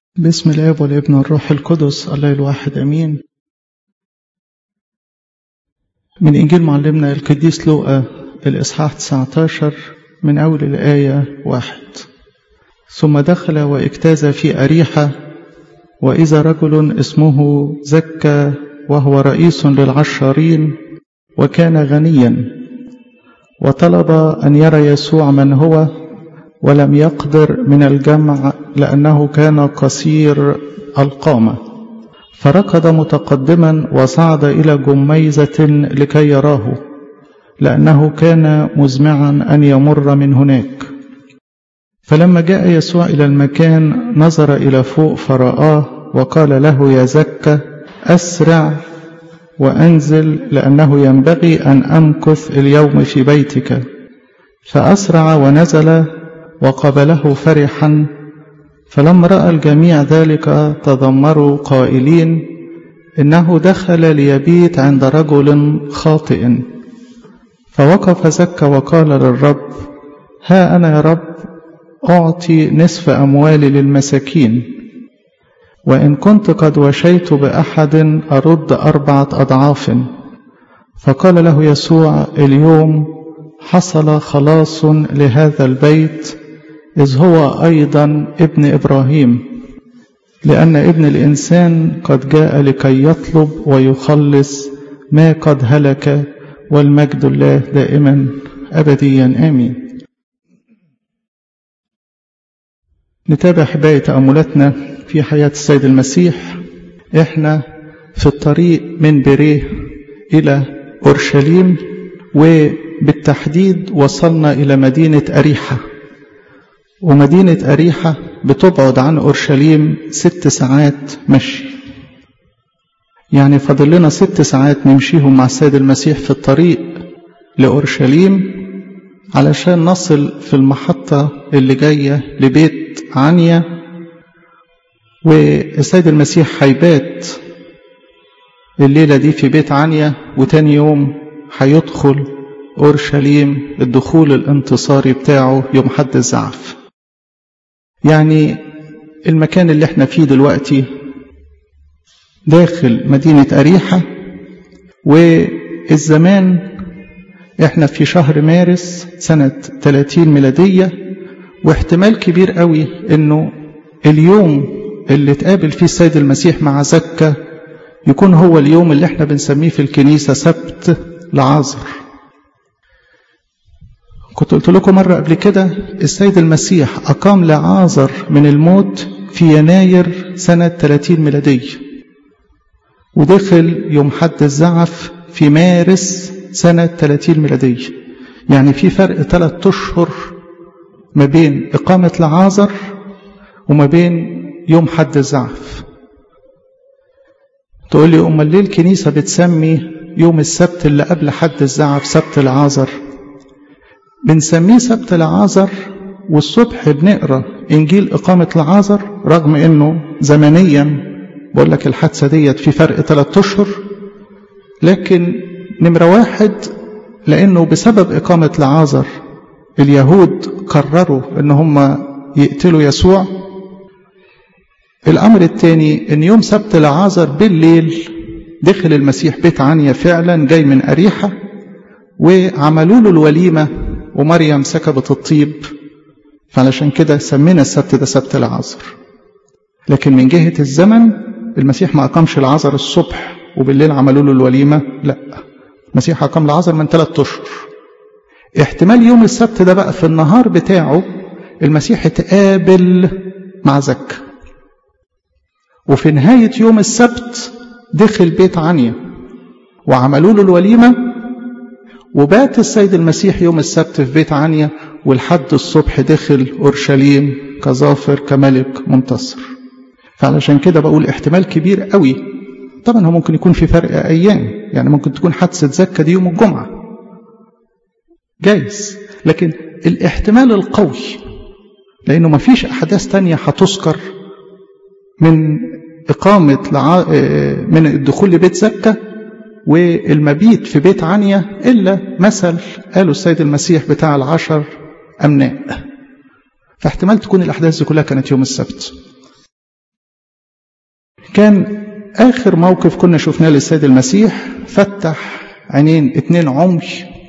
باسم الاب والابن والروح القدس الله الواحد امين من انجيل معلمنا القديس لوقا الاصحاح 19 من اول الايه واحد ثم دخل واجتاز في اريحه واذا رجل اسمه زكى وهو رئيس للعشارين وكان غنيا وطلب ان يرى يسوع من هو ولم يقدر من الجمع لأنه كان قصير القامة فركض متقدما وصعد إلى جميزة لكي يراه لأنه كان مزمعا أن يمر من هناك فلما جاء يسوع إلى المكان نظر إلى فوق فرآه وقال له يا زكى أسرع وأنزل لأنه ينبغي أن أمكث اليوم في بيتك فأسرع ونزل وقبله فرحا فلما راى الجميع ذلك تذمروا قائلين انه دخل ليبيت عند رجل خاطئ فوقف زكى وقال للرب ها انا يا رب اعطي نصف اموالي للمساكين وان كنت قد وشيت باحد ارد اربعه اضعاف فقال له يسوع اليوم حصل خلاص لهذا البيت إذ هو أيضا ابن إبراهيم لأن ابن الإنسان قد جاء لكي يطلب ويخلص ما قد هلك والمجد الله دائما أبديا آمين نتابع حباية تأملاتنا في حياة السيد المسيح إحنا في الطريق من بريه إلى أورشليم وبالتحديد وصلنا إلى مدينة أريحة ومدينة أريحة بتبعد عن أورشليم ست ساعات مشي يعني فاضل لنا ست ساعات نمشيهم مع السيد المسيح في الطريق لأورشليم علشان نصل في المحطة اللي جاية لبيت عنيا والسيد المسيح هيبات الليلة دي في بيت عنيا وتاني يوم هيدخل أورشليم الدخول الانتصاري بتاعه يوم حد الزعف يعني المكان اللي احنا فيه دلوقتي داخل مدينة أريحة والزمان احنا في شهر مارس سنة 30 ميلادية واحتمال كبير قوي انه اليوم اللي اتقابل فيه السيد المسيح مع زكا يكون هو اليوم اللي احنا بنسميه في الكنيسة سبت لعازر كنت قلت لكم مرة قبل كده السيد المسيح أقام لعازر من الموت في يناير سنة 30 ميلادية ودخل يوم حد الزعف في مارس سنة 30 ميلادية يعني في فرق ثلاثة أشهر ما بين إقامة لعازر وما بين يوم حد الزعف تقول لي أمال ليه الكنيسة بتسمي يوم السبت اللي قبل حد الزعف سبت العازر بنسميه سبت العازر والصبح بنقرا انجيل اقامه العازر رغم انه زمنيا بقول لك الحادثه ديت في فرق ثلاثة اشهر لكن نمره واحد لانه بسبب اقامه العازر اليهود قرروا ان هم يقتلوا يسوع الامر الثاني ان يوم سبت العازر بالليل دخل المسيح بيت عنيا فعلا جاي من اريحه وعملوا له الوليمه ومريم سكبت الطيب فعلشان كده سمينا السبت ده سبت العصر لكن من جهة الزمن المسيح ما أقامش العصر الصبح وبالليل عملوا له الوليمة لا المسيح أقام العصر من ثلاثة أشهر احتمال يوم السبت ده بقى في النهار بتاعه المسيح اتقابل مع زكا وفي نهاية يوم السبت دخل بيت عنيا وعملوا له الوليمه وبات السيد المسيح يوم السبت في بيت عنيا والحد الصبح دخل أورشليم كظافر كملك منتصر فعلشان كده بقول احتمال كبير قوي طبعا هو ممكن يكون في فرق أيام يعني ممكن تكون حادثة زكا دي يوم الجمعة جايز لكن الاحتمال القوي لأنه ما فيش أحداث تانية هتذكر من إقامة لع... من الدخول لبيت زكا والمبيت في بيت عنيا إلا مثل قاله السيد المسيح بتاع العشر أمناء فاحتمال تكون الأحداث دي كلها كانت يوم السبت كان آخر موقف كنا شفناه للسيد المسيح فتح عينين اتنين عمي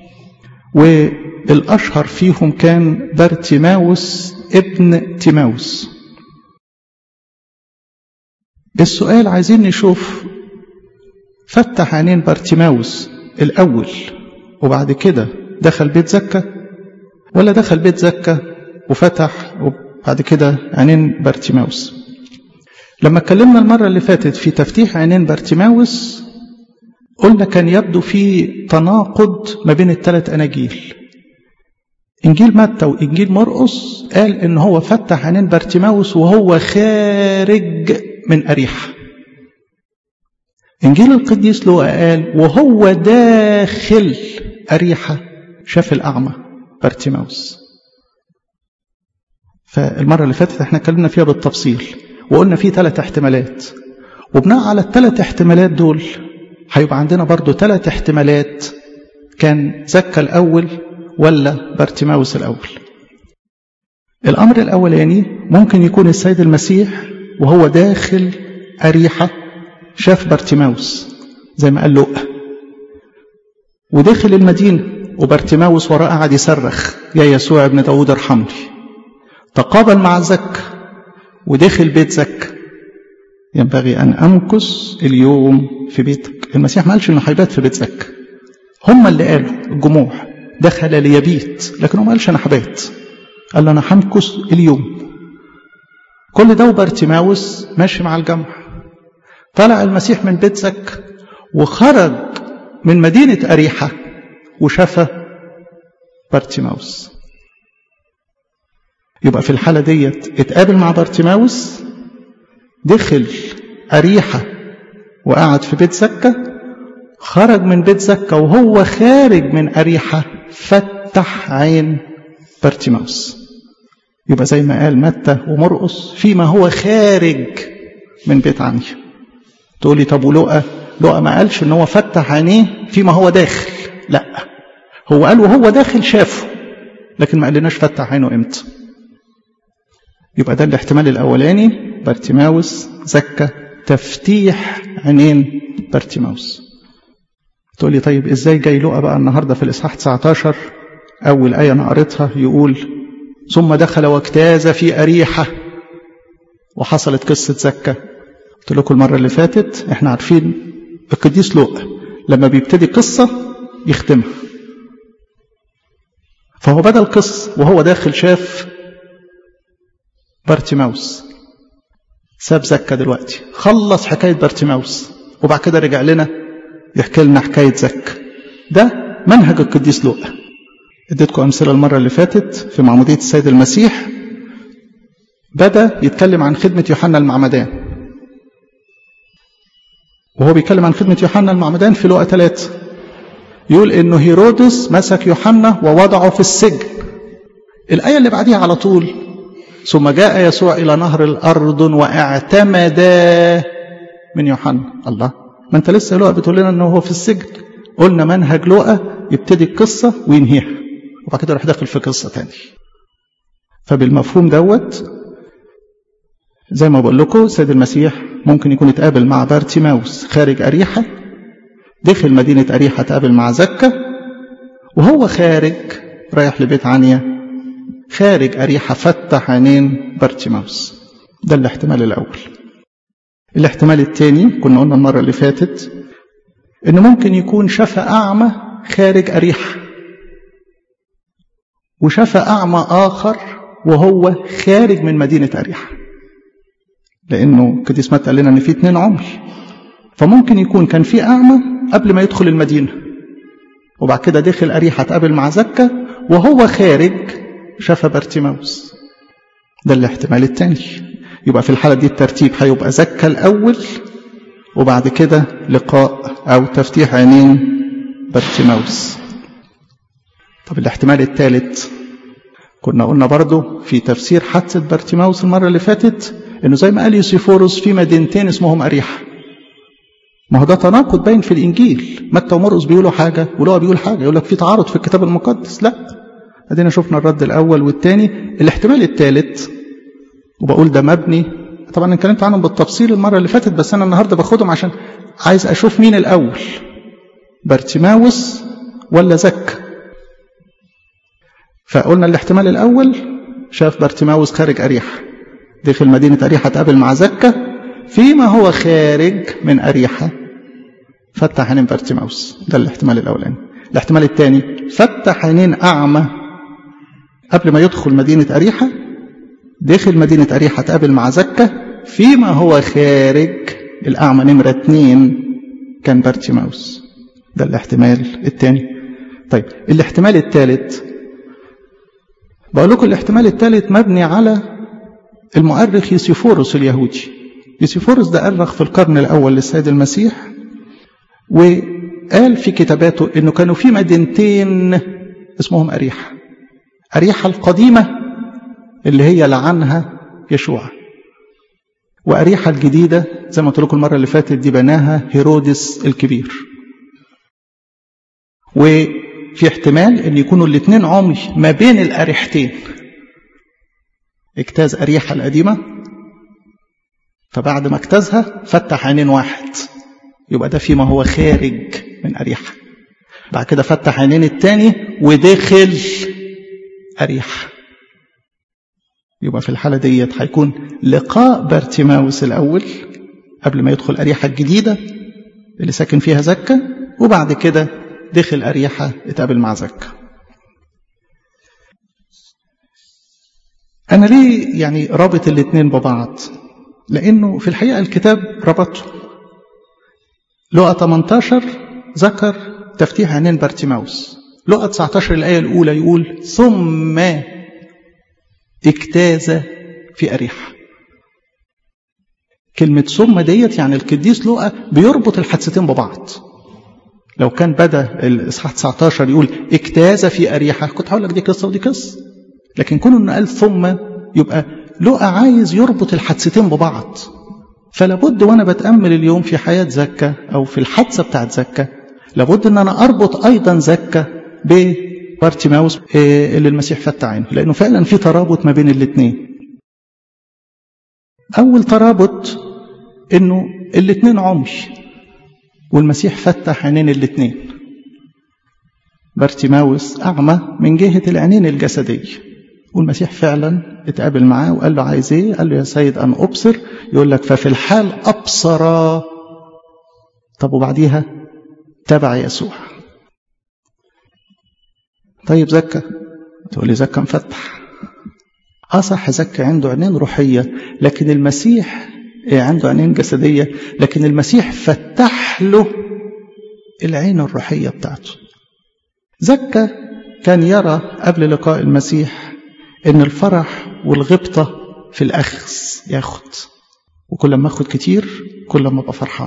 والأشهر فيهم كان بارتيماوس ابن تيماوس السؤال عايزين نشوف فتح عينين بارتيماوس الأول وبعد كده دخل بيت زكا ولا دخل بيت زكا وفتح وبعد كده عينين بارتيماوس لما اتكلمنا المرة اللي فاتت في تفتيح عينين بارتيماوس قلنا كان يبدو في تناقض ما بين الثلاث أناجيل إنجيل متى وإنجيل مرقس قال إن هو فتح عينين بارتيماوس وهو خارج من أريحة إنجيل القديس لوقا قال وهو داخل أريحة شاف الأعمى بارتيماوس فالمرة اللي فاتت احنا اتكلمنا فيها بالتفصيل وقلنا في ثلاث احتمالات وبناء على الثلاث احتمالات دول هيبقى عندنا برضو ثلاث احتمالات كان زكا الأول ولا بارتيماوس الأول الأمر الأولاني ممكن يكون السيد المسيح وهو داخل أريحة شاف بارتيماوس زي ما قال لقى ودخل المدينة وبارتيماوس وراه قعد يصرخ يا يسوع ابن داود ارحمني تقابل مع زك ودخل بيت زك ينبغي أن أمكث اليوم في بيتك المسيح ما قالش إنه هيبات في بيت زك هم اللي قالوا الجموع دخل ليبيت لكن هو ما قالش أنا هبات قال له أنا همكث اليوم كل ده وبارتيماوس ماشي مع الجمع طلع المسيح من بيت زك وخرج من مدينة أريحة وشفى بارتيماوس يبقى في الحالة ديت اتقابل مع بارتيماوس دخل أريحة وقعد في بيت زكة خرج من بيت زكة وهو خارج من أريحة فتح عين بارتيماوس يبقى زي ما قال متى ومرقس فيما هو خارج من بيت عني تقولي طب ولقى لقى ما قالش ان هو فتح عينيه فيما هو داخل لا هو قال وهو داخل شافه لكن ما قالناش فتح عينه امتى يبقى ده الاحتمال الاولاني بارتيماوس زكى تفتيح عينين بارتيماوس تقول لي طيب ازاي جاي لقى بقى النهارده في الاصحاح 19 اول ايه انا قريتها يقول ثم دخل واجتاز في اريحه وحصلت قصه زكى قلت لكم المره اللي فاتت احنا عارفين القديس لوقا لما بيبتدي قصه يختمها فهو بدا القصه وهو داخل شاف بارتيماوس ساب زكا دلوقتي خلص حكايه بارتيماوس وبعد كده رجع لنا يحكي لنا حكايه زكا ده منهج القديس لوقا اديتكم امثله المره اللي فاتت في معموديه السيد المسيح بدا يتكلم عن خدمه يوحنا المعمدان وهو بيتكلم عن خدمه يوحنا المعمدان في لوقا ثلاثة يقول انه هيرودس مسك يوحنا ووضعه في السجن الايه اللي بعديها على طول ثم جاء يسوع الى نهر الاردن واعتمد من يوحنا الله ما انت لسه لوقا بتقول لنا انه هو في السجن قلنا منهج لوقا يبتدي القصه وينهيها وبعد كده يروح داخل في قصه تاني فبالمفهوم دوت زي ما بقول لكم السيد المسيح ممكن يكون اتقابل مع بارتيماوس خارج أريحة دخل مدينة أريحة اتقابل مع زكا وهو خارج رايح لبيت عنيا خارج أريحة فتح عينين بارتيماوس ده الاحتمال الأول الاحتمال الثاني كنا قلنا المرة اللي فاتت إنه ممكن يكون شفى أعمى خارج أريحة وشفى أعمى آخر وهو خارج من مدينة أريحة لأنه قديس متى قال لنا إن في اتنين عمر فممكن يكون كان في أعمى قبل ما يدخل المدينة وبعد كده دخل أريحة اتقابل مع زكا وهو خارج شاف بارتيماوس ده الاحتمال الثاني يبقى في الحالة دي الترتيب هيبقى زكا الأول وبعد كده لقاء أو تفتيح عينين بارتيماوس طب الاحتمال الثالث كنا قلنا برضو في تفسير حادثة بارتيماوس المرة اللي فاتت انه زي ما قال يوسيفوروس في مدينتين اسمهم أريحة ما هو ده تناقض باين في الإنجيل متى ومرقس بيقولوا حاجة ولو بيقول حاجة يقول لك في تعارض في الكتاب المقدس لا ادينا شفنا الرد الأول والثاني الاحتمال الثالث وبقول ده مبني طبعا انا اتكلمت عنهم بالتفصيل المره اللي فاتت بس انا النهارده باخدهم عشان عايز اشوف مين الاول بارتيماوس ولا زكا فقلنا الاحتمال الاول شاف بارتيماوس خارج اريحه دخل مدينه اريحه تقابل مع زكا فيما هو خارج من اريحه فتح عينين بارتيماوس ده الاحتمال الاولاني الاحتمال الثاني فتح عينين اعمى قبل ما يدخل مدينه اريحه داخل مدينة أريحة تقابل مع زكا فيما هو خارج الأعمى نمرة اتنين كان بارتيماوس ده الاحتمال الثاني طيب الاحتمال الثالث بقول لكم الاحتمال الثالث مبني على المؤرخ يوسيفوروس اليهودي يوسيفوروس ده أرخ في القرن الأول للسيد المسيح وقال في كتاباته انه كانوا في مدينتين اسمهم أريحة أريحة القديمة اللي هي لعنها يشوع وأريحة الجديدة زي ما قلت لكم المرة اللي فاتت دي بناها هيرودس الكبير وفي احتمال ان يكونوا الاثنين عمي ما بين الأريحتين اجتاز أريحة القديمة فبعد ما اجتازها فتح عينين واحد يبقى ده فيما هو خارج من أريحة بعد كده فتح عينين التاني ودخل أريحة يبقى في الحالة ديت هيكون لقاء بارتيماوس الأول قبل ما يدخل أريحة الجديدة اللي ساكن فيها زكا وبعد كده دخل أريحة اتقابل مع زكا أنا ليه يعني رابط الاتنين ببعض لأنه في الحقيقة الكتاب ربطه لقى 18 ذكر تفتيح عينين بارتيماوس لقى 19 الآية الأولى يقول ثم اجتاز في أريحة كلمة ثم ديت يعني القديس لوقا بيربط الحادثتين ببعض لو كان بدا الاصحاح 19 يقول اجتاز في أريحة كنت هقول لك دي قصة ودي قصة لكن كونه انه قال ثم يبقى لوقا عايز يربط الحادثتين ببعض فلا بد وانا بتامل اليوم في حياه زكا او في الحادثه بتاعت زكا لابد ان انا اربط ايضا زكا بارتيماوس اللي المسيح فتح عينه لانه فعلا في ترابط ما بين الاثنين اول ترابط انه الاثنين عمي والمسيح فتح عينين الاثنين بارتيماوس اعمى من جهه العينين الجسديه والمسيح فعلا اتقابل معاه وقال له عايز ايه قال له يا سيد ان ابصر يقول لك ففي الحال ابصر طب وبعديها تبع يسوع طيب زكا تقول لي زكا مفتح اه صح زكا عنده عينين روحيه لكن المسيح عنده عينين جسديه لكن المسيح فتح له العين الروحيه بتاعته زكا كان يرى قبل لقاء المسيح ان الفرح والغبطة في الأخذ ياخد وكل ما أخد كتير كل ما أبقى فرحان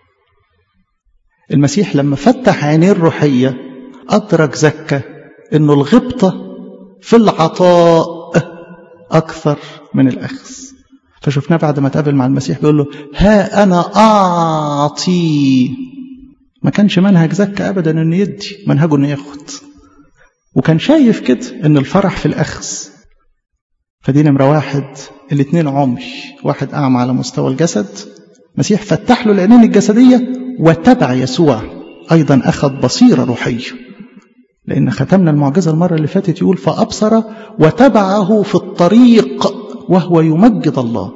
المسيح لما فتح عينيه الروحية أدرك زكا أنه الغبطة في العطاء أكثر من الأخذ فشفناه بعد ما تقابل مع المسيح بيقول له ها أنا أعطي ما كانش منهج زكا أبدا أنه يدي منهجه أنه ياخد وكان شايف كده أن الفرح في الأخذ فدي نمرة واحد الاثنين عمي واحد أعمى على مستوى الجسد مسيح فتح له العينين الجسدية وتبع يسوع أيضا أخذ بصيرة روحية لأن ختمنا المعجزة المرة اللي فاتت يقول فأبصر وتبعه في الطريق وهو يمجد الله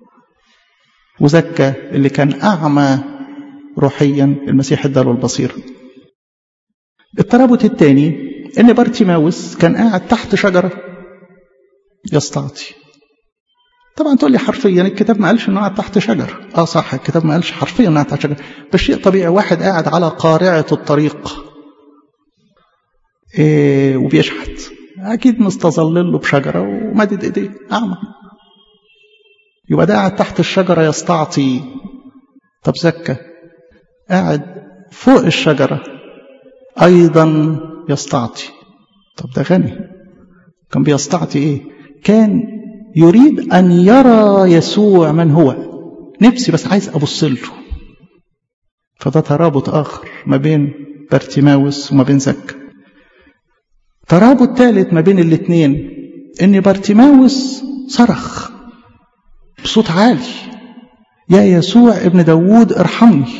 وزكى اللي كان أعمى روحيا المسيح اداله البصيرة الترابط الثاني ان بارتيماوس كان قاعد تحت شجره يستعطي طبعا تقول لي حرفيا الكتاب ما قالش انه قاعد تحت شجر اه صح الكتاب ما قالش حرفيا انه قاعد تحت شجر بس شيء طبيعي واحد قاعد على قارعه الطريق إيه وبيشحت اكيد مستظلل له بشجره ومدد ايديه اعمى يبقى ده قاعد تحت الشجره يستعطي طب زكى قاعد فوق الشجره ايضا يستعطي طب ده غني كان بيستعطي ايه كان يريد ان يرى يسوع من هو نفسي بس عايز ابص له فده ترابط اخر ما بين بارتيماوس وما بين زكا ترابط ثالث ما بين الاثنين ان بارتيماوس صرخ بصوت بصوت عالي يا يسوع ابن داوود ارحمني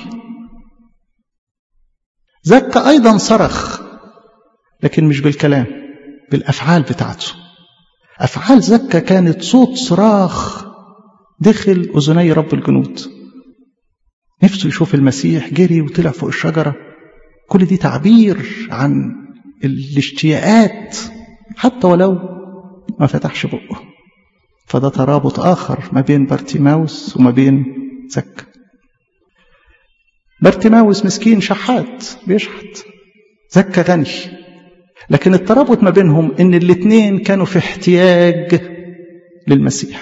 زكى أيضا صرخ لكن مش بالكلام بالأفعال بتاعته أفعال زكى كانت صوت صراخ دخل أذني رب الجنود نفسه يشوف المسيح جري وطلع فوق الشجرة كل دي تعبير عن الاشتياقات حتى ولو ما فتحش بقه فده ترابط آخر ما بين بارتيماوس وما بين زكا بارتيماوس مسكين شحات بيشحت زكا غني لكن الترابط ما بينهم ان الاتنين كانوا في احتياج للمسيح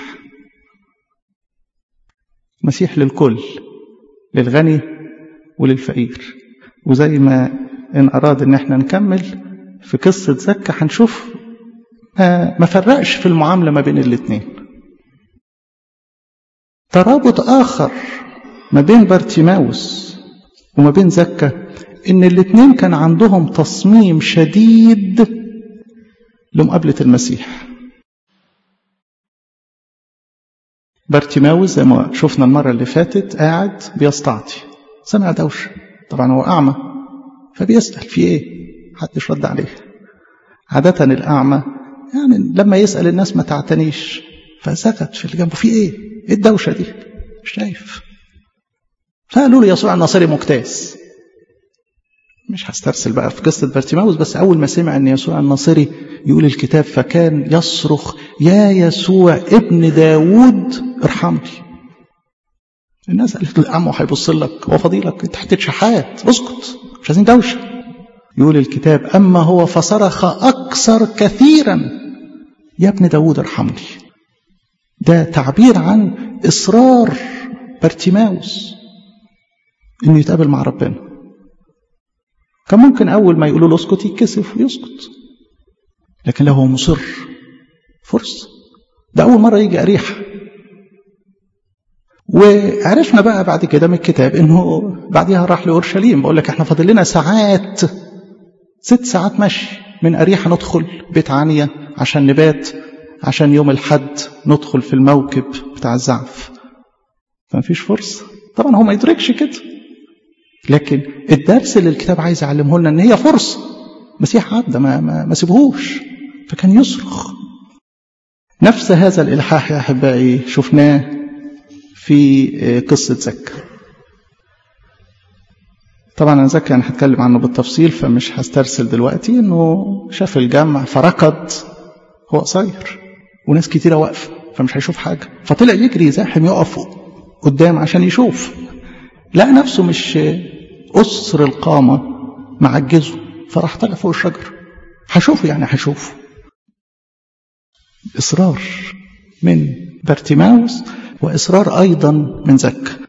مسيح للكل للغني وللفقير وزي ما ان اراد ان احنا نكمل في قصة زكا هنشوف ما فرقش في المعاملة ما بين الاتنين ترابط آخر ما بين بارتيماوس وما بين زكا إن الاتنين كان عندهم تصميم شديد لمقابلة المسيح بارتيماوس زي ما شفنا المرة اللي فاتت قاعد بيستعطي سمع دوشة طبعا هو أعمى فبيسأل في إيه محدش رد عليه عادة الأعمى يعني لما يسأل الناس ما تعتنيش فسكت في اللي جنبه في ايه؟ ايه الدوشة دي؟ مش شايف فقالوا له يسوع الناصري مجتاز مش هسترسل بقى في قصة بارتيماوس بس أول ما سمع أن يسوع الناصري يقول الكتاب فكان يصرخ يا يسوع ابن داوود ارحمني الناس قالت له عمو هيبص لك هو فضيلك انت حتة شحات اسكت مش عايزين دوشه يقول الكتاب أما هو فصرخ أكثر كثيرا يا ابن داود ارحمني ده تعبير عن إصرار بارتيماوس إنه يتقابل مع ربنا كان ممكن أول ما يقولوا له اسكت يتكسف ويسكت لكن له هو مصر فرصة ده أول مرة يجي أريحة وعرفنا بقى بعد كده من الكتاب انه بعدها راح لاورشليم بقول لك احنا فاضل لنا ساعات ست ساعات مشي من أريحة ندخل بيت عنيا عشان نبات عشان يوم الحد ندخل في الموكب بتاع الزعف فمفيش فرصة طبعا هو ما يدركش كده لكن الدرس اللي الكتاب عايز يعلمه لنا ان هي فرصة مسيح عدى ما, ما, ما سيبهوش فكان يصرخ نفس هذا الإلحاح يا أحبائي شفناه في قصة زكا طبعا أنا زكي أنا هتكلم عنه بالتفصيل فمش هسترسل دلوقتي إنه شاف الجمع فركض هو قصير وناس كتيرة واقفة فمش هيشوف حاجة فطلع يجري زاحم يقف قدام عشان يشوف لقى نفسه مش أسر القامة معجزه فراح طلع فوق الشجر هشوفه يعني هشوفه إصرار من بارتيماوس وإصرار أيضا من زكا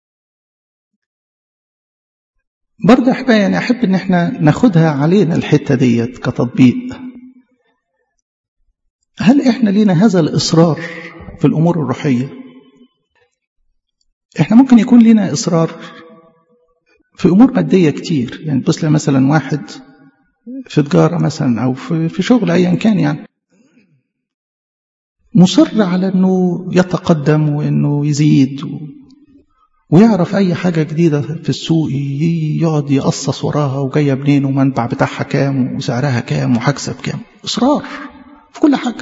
برضه أحبائي يعني أحب إن إحنا ناخدها علينا الحتة ديت كتطبيق هل إحنا لينا هذا الإصرار في الأمور الروحية إحنا ممكن يكون لينا إصرار في أمور مادية كتير يعني بص مثلا واحد في تجارة مثلا أو في شغل أيا كان يعني مصر على أنه يتقدم وأنه يزيد و... ويعرف أي حاجة جديدة في السوق يقعد يقصص وراها وجاية منين ومنبع بتاعها كام وسعرها كام وهكسب كام إصرار في كل حاجة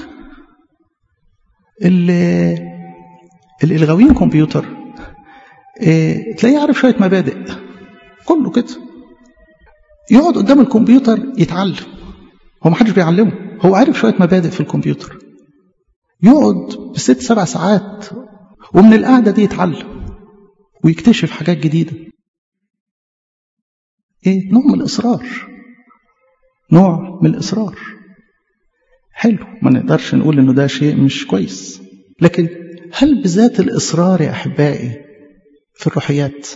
الإلغاويين كمبيوتر إيه تلاقيه عارف شوية مبادئ كله كده يقعد قدام الكمبيوتر يتعلم هو محدش بيعلمه هو عارف شوية مبادئ في الكمبيوتر يقعد بست سبع ساعات ومن القعدة دي يتعلم ويكتشف حاجات جديدة ايه نوع من الإصرار نوع من الإصرار حلو ما نقدرش نقول انه ده شيء مش كويس لكن هل بذات الإصرار يا أحبائي في الروحيات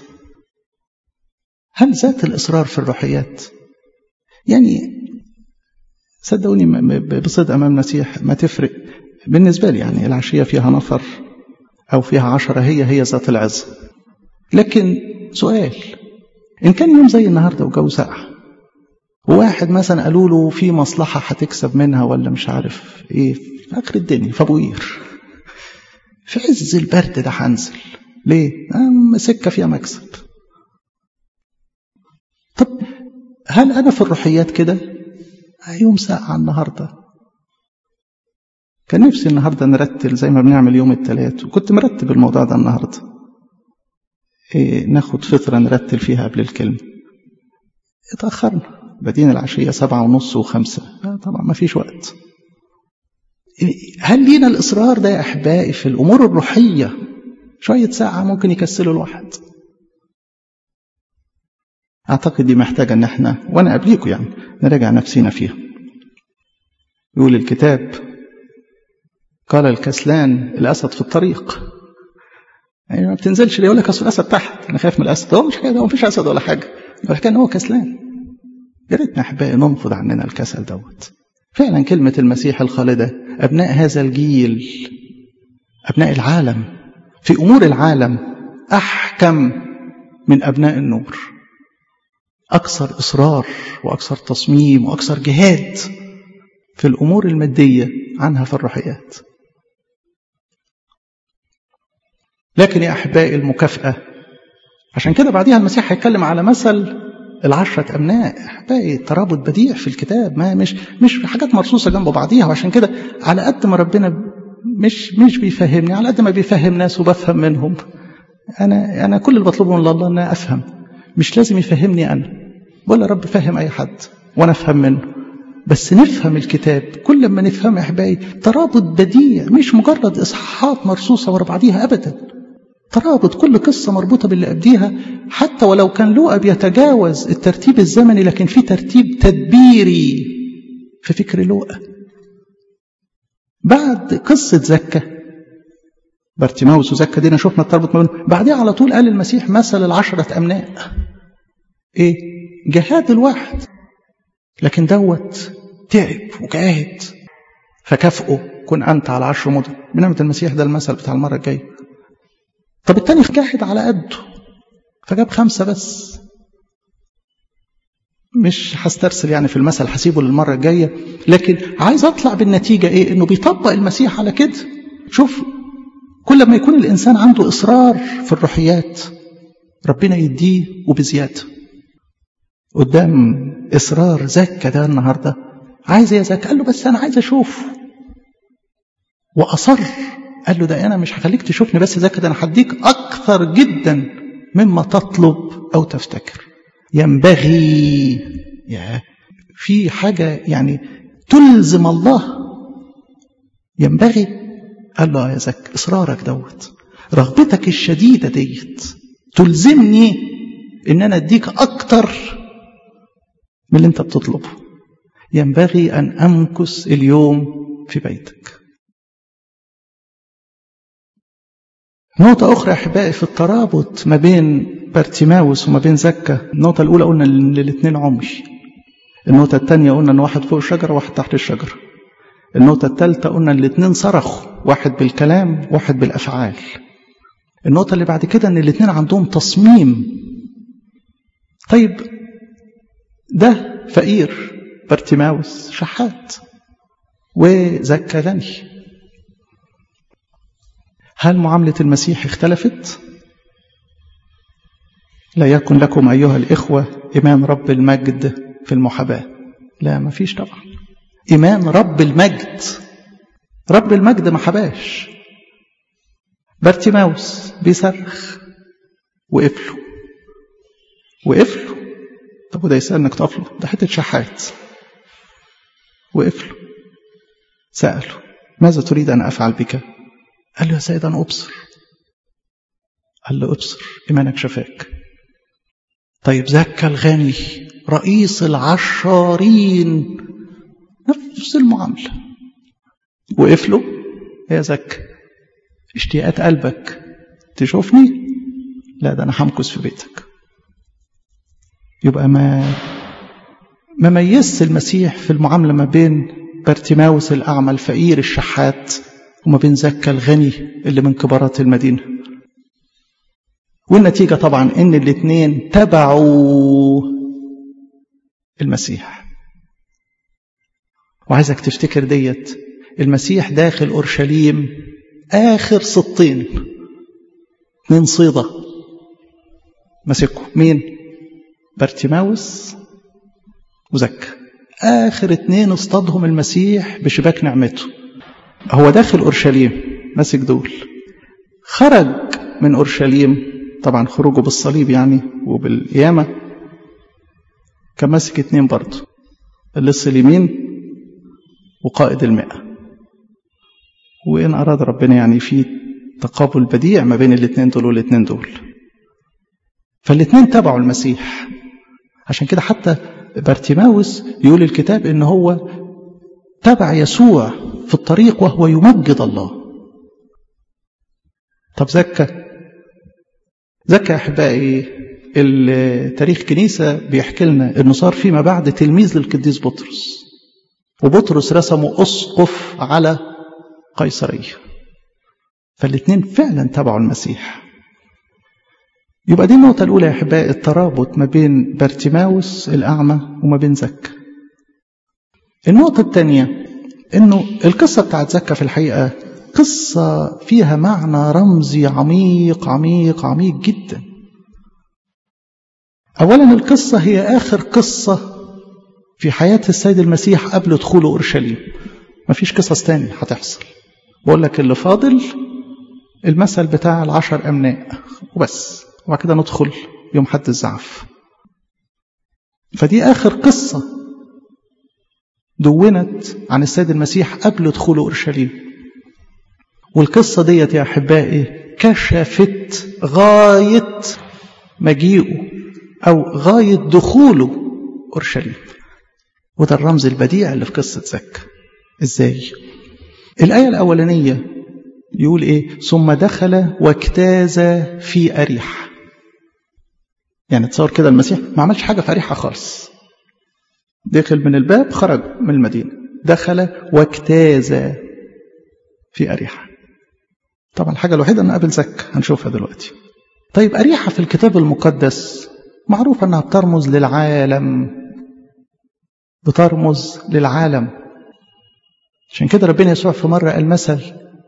هل ذات الإصرار في الروحيات يعني صدقوني بصدق أمام المسيح ما تفرق بالنسبة لي يعني العشية فيها نفر أو فيها عشرة هي هي ذات العظة لكن سؤال إن كان يوم زي النهاردة وجو ساقع وواحد مثلا قالوا له في مصلحة هتكسب منها ولا مش عارف إيه في آخر الدنيا في أبو قير في عز البرد ده هنزل ليه؟ أم سكة فيها مكسب طب هل أنا في الروحيات كده؟ يوم ساعة النهاردة كان نفسي النهاردة نرتل زي ما بنعمل يوم الثلاث وكنت مرتب الموضوع ده النهاردة إيه ناخد فترة نرتل فيها قبل الكلمة اتأخرنا بدين العشية سبعة ونص وخمسة طبعا ما فيش وقت هل لينا الإصرار ده يا أحبائي في الأمور الروحية شوية ساعة ممكن يكسلوا الواحد أعتقد دي محتاجة أن احنا وأنا قبليكم يعني نراجع نفسينا فيها يقول الكتاب قال الكسلان الأسد في الطريق يعني ما بتنزلش ليه يقول لك أصل الأسد تحت أنا خايف من الأسد هو مش حاجة هو مفيش أسد ولا حاجة الحكاية إن هو كسلان يا ريتنا أحبائي ننفض عننا الكسل دوت فعلا كلمة المسيح الخالدة أبناء هذا الجيل أبناء العالم في أمور العالم أحكم من أبناء النور أكثر إصرار وأكثر تصميم وأكثر جهاد في الأمور المادية عنها في الروحيات لكن يا أحبائي المكافأة عشان كده بعديها المسيح هيتكلم على مثل العشرة أبناء أحبائي ترابط بديع في الكتاب ما مش مش حاجات مرصوصة جنب بعضيها وعشان كده على قد ما ربنا مش مش بيفهمني على قد ما بيفهم ناس وبفهم منهم أنا أنا كل اللي بطلبه من الله إن أنا أفهم مش لازم يفهمني أنا ولا رب فهم أي حد وأنا أفهم منه بس نفهم الكتاب كل ما نفهم يا أحبائي ترابط بديع مش مجرد إصحاحات مرصوصة ورا بعضيها أبدا ترابط كل قصة مربوطة باللي قبليها حتى ولو كان لوقا بيتجاوز الترتيب الزمني لكن في ترتيب تدبيري في فكر لوقا بعد قصة زكا بارتيماوس وزكا دينا شفنا التربط ما بينهم بعدها على طول قال المسيح مثل العشرة أمناء إيه جهاد الواحد لكن دوت تعب وجاهد فكافئه كن أنت على عشر مدن بنعمة المسيح ده المثل بتاع المرة الجاية طب التاني جاهد على قده فجاب خمسة بس مش هسترسل يعني في المثل هسيبه للمرة الجاية لكن عايز أطلع بالنتيجة إيه إنه بيطبق المسيح على كده شوف كل ما يكون الإنسان عنده إصرار في الروحيات ربنا يديه وبزيادة قدام إصرار زكا ده النهاردة عايز يا زكا قال له بس أنا عايز أشوف وأصر قال له ده أنا مش هخليك تشوفني بس زكا ده أنا هديك أكثر جدا مما تطلب أو تفتكر ينبغي يا في حاجة يعني تلزم الله ينبغي قال له يا زك إصرارك دوت رغبتك الشديدة ديت تلزمني إن أنا أديك أكتر من اللي أنت بتطلبه ينبغي أن أمكث اليوم في بيتك نقطة أخرى أحبائي في الترابط ما بين بارتيماوس وما بين زكا النقطة الأولى قلنا إن الاثنين عمي النقطة الثانية قلنا إن واحد فوق الشجرة وواحد تحت الشجرة النقطة الثالثة قلنا إن الاثنين صرخوا واحد بالكلام واحد بالأفعال النقطة اللي بعد كده إن الاثنين عندهم تصميم طيب ده فقير بارتيماوس شحات وزكا غني هل معاملة المسيح اختلفت؟ لا يكن لكم أيها الإخوة إيمان رب المجد في المحاباة لا ما فيش طبعا إيمان رب المجد رب المجد ما حباش بارتيماوس بيصرخ وقفله وقفله طب وده يسأل انك تقف له ده حتة شحات وقفله سأله ماذا تريد أن أفعل بك قال له يا سيد أنا أبصر قال له أبصر إيمانك شفاك طيب زكى الغني رئيس العشارين نفس المعاملة وقف له يا زكى اشتياقات قلبك تشوفني لا ده أنا همكث في بيتك يبقى ما ما ميزش المسيح في المعاملة ما بين بارتيماوس الأعمى الفقير الشحات وما بين زكا الغني اللي من كبارات المدينة والنتيجة طبعا ان الاثنين تبعوا المسيح وعايزك تفتكر ديت المسيح داخل أورشليم آخر سطين من صيدة مسكوا مين بارتيماوس وزكى آخر اتنين اصطادهم المسيح بشباك نعمته هو داخل أورشليم ماسك دول خرج من أورشليم طبعا خروجه بالصليب يعني وبالقيامة كان ماسك اتنين برضه اللص اليمين وقائد المئة وإن أراد ربنا يعني في تقابل بديع ما بين الاثنين دول والاثنين دول فالاثنين تبعوا المسيح عشان كده حتى بارتيماوس يقول الكتاب ان هو تبع يسوع في الطريق وهو يمجد الله طب زكى زكى احبائي التاريخ كنيسة بيحكي لنا انه صار فيما بعد تلميذ للقديس بطرس وبطرس رسمه اسقف على قيصرية فالاثنين فعلا تبعوا المسيح يبقى دي النقطة الأولى يا أحبائي الترابط ما بين بارتيماوس الأعمى وما بين زكا. النقطة الثانية إنه القصة بتاعت زكا في الحقيقة قصة فيها معنى رمزي عميق عميق عميق جدا. أولا القصة هي آخر قصة في حياة السيد المسيح قبل دخوله أورشليم. مفيش قصص تاني هتحصل. بقول لك اللي فاضل المثل بتاع العشر أمناء وبس. وبعد كده ندخل يوم حد الزعف فدي آخر قصة دونت عن السيد المسيح قبل دخوله أورشليم والقصة ديت يا أحبائي كشفت غاية مجيئه أو غاية دخوله أورشليم وده الرمز البديع اللي في قصة زكا إزاي الآية الأولانية يقول إيه ثم دخل واجتاز في أريح يعني تصور كده المسيح ما عملش حاجة في أريحة خالص دخل من الباب خرج من المدينة دخل واجتاز في أريحة طبعا الحاجة الوحيدة أن قابل زك هنشوفها دلوقتي طيب أريحة في الكتاب المقدس معروف أنها بترمز للعالم بترمز للعالم عشان كده ربنا يسوع في مرة قال مثل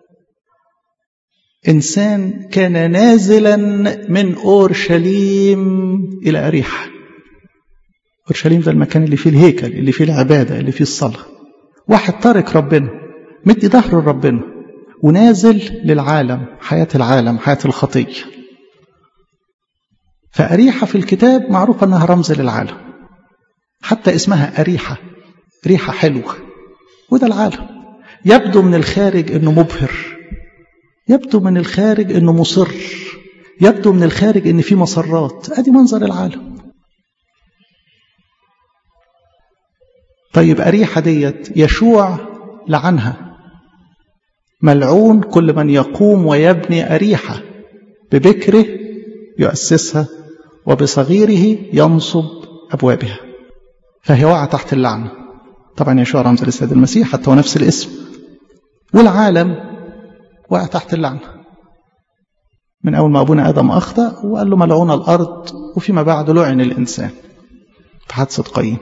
إنسان كان نازلا من أورشليم إلى أريحة أورشليم ده المكان اللي فيه الهيكل اللي فيه العبادة اللي فيه الصلاة واحد تارك ربنا مدي ظهره لربنا ونازل للعالم حياة العالم حياة الخطية فأريحة في الكتاب معروف أنها رمز للعالم حتى اسمها أريحة ريحة حلوة وده العالم يبدو من الخارج أنه مبهر يبدو من الخارج أنه مصر يبدو من الخارج أن في مسرات أدي منظر العالم طيب أريحة ديت يشوع لعنها ملعون كل من يقوم ويبني أريحة ببكره يؤسسها وبصغيره ينصب أبوابها فهي وقع تحت اللعنة طبعا يشوع رمز للسيد المسيح حتى هو نفس الاسم والعالم وقع تحت اللعنة من أول ما أبونا آدم أخطأ وقال له ملعون الأرض وفيما بعد لعن الإنسان في حادثة قايين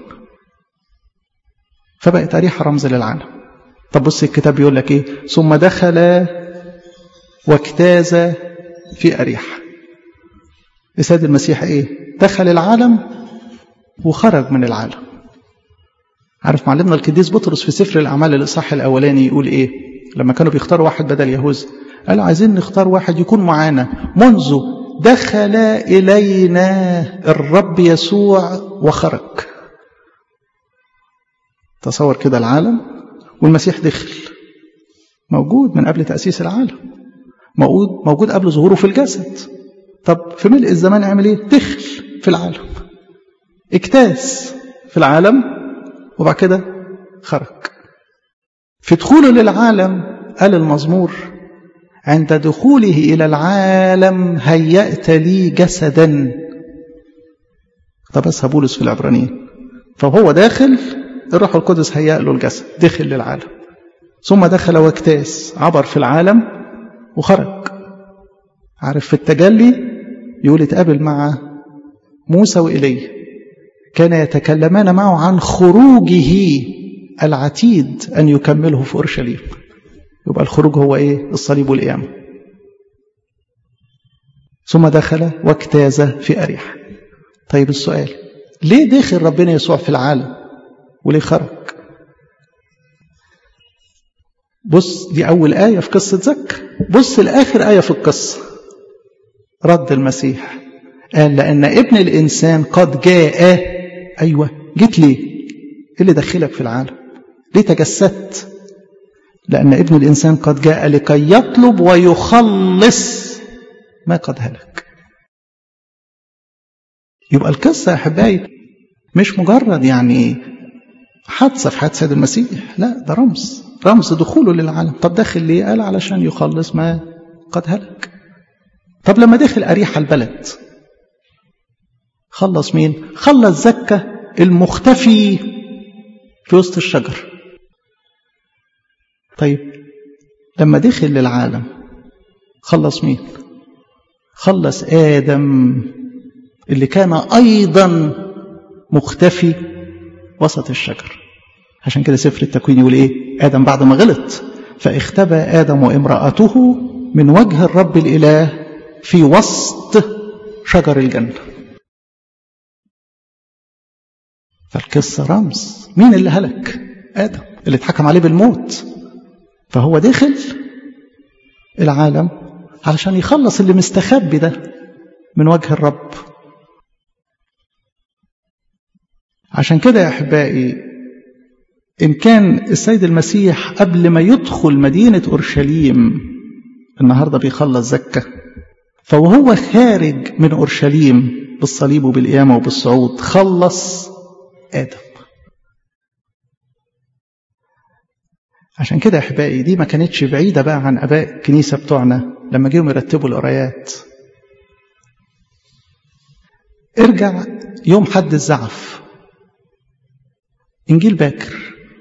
فبقت أريحة رمز للعالم طب بص الكتاب بيقول لك إيه ثم دخل واجتاز في أريحة السيد المسيح إيه دخل العالم وخرج من العالم عارف معلمنا القديس بطرس في سفر الأعمال الإصحاح الأولاني يقول إيه لما كانوا بيختاروا واحد بدل يهوذا قالوا عايزين نختار واحد يكون معانا منذ دخل إلينا الرب يسوع وخرج تصور كده العالم والمسيح دخل موجود من قبل تأسيس العالم موجود موجود قبل ظهوره في الجسد طب في ملء الزمان عمل ايه دخل في العالم اجتاز في العالم وبعد كده خرج في دخوله للعالم قال المزمور عند دخوله إلى العالم هيأت لي جسدا طب بس بولس في العبرانيين فهو داخل الروح القدس هيأ له الجسد دخل للعالم ثم دخل واجتاز عبر في العالم وخرج عارف في التجلي يقول اتقابل مع موسى وإيليا كان يتكلمان معه عن خروجه العتيد أن يكمله في أورشليم يبقى الخروج هو ايه الصليب والقيامة ثم دخل واجتاز في أريحة طيب السؤال ليه دخل ربنا يسوع في العالم وليه خرج بص دي أول آية في قصة زك بص لآخر آية في القصة رد المسيح قال لأن ابن الإنسان قد جاء أيوة جيت ليه إيه اللي دخلك في العالم ليه تجسدت لأن ابن الإنسان قد جاء لكي يطلب ويخلص ما قد هلك يبقى القصة يا أحبائي مش مجرد يعني حادثة في حياة سيد المسيح لا ده رمز رمز دخوله للعالم طب داخل ليه قال علشان يخلص ما قد هلك طب لما دخل أريحة البلد خلص مين خلص زكة المختفي في وسط الشجر طيب لما دخل للعالم خلص مين خلص آدم اللي كان أيضا مختفي وسط الشجر عشان كده سفر التكوين يقول إيه آدم بعد ما غلط فاختبى آدم وامرأته من وجه الرب الإله في وسط شجر الجنة فالقصة رمز مين اللي هلك آدم اللي اتحكم عليه بالموت فهو داخل العالم علشان يخلص اللي مستخبي ده من وجه الرب عشان كده يا أحبائي إن كان السيد المسيح قبل ما يدخل مدينة أورشليم النهاردة بيخلص زكة فوهو خارج من أورشليم بالصليب وبالقيامة وبالصعود خلص آدم عشان كده يا أحبائي دي ما كانتش بعيدة بقى عن أباء الكنيسة بتوعنا لما جيهم يرتبوا القرايات ارجع يوم حد الزعف إنجيل باكر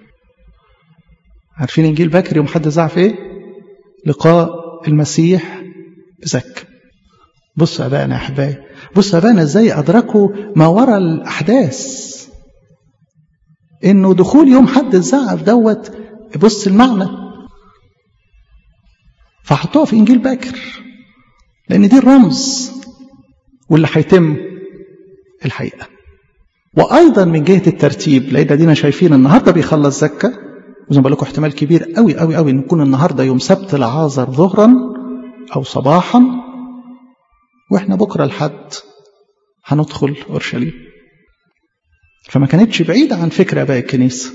عارفين إنجيل باكر يوم حد الزعف إيه؟ لقاء المسيح بزكى بصوا أبائنا يا أحبائي بصوا أبائنا إزاي أدركوا ما وراء الأحداث إنه دخول يوم حد الزعف دوت بص المعنى فحطوها في إنجيل باكر لأن دي الرمز واللي هيتم الحقيقة وأيضا من جهة الترتيب لأن دينا شايفين النهاردة بيخلص زكة وزي ما بقول لكم احتمال كبير قوي قوي قوي إن يكون النهاردة يوم سبت العازر ظهرا أو صباحا وإحنا بكرة الحد هندخل أورشليم فما كانتش بعيدة عن فكرة أباء الكنيسة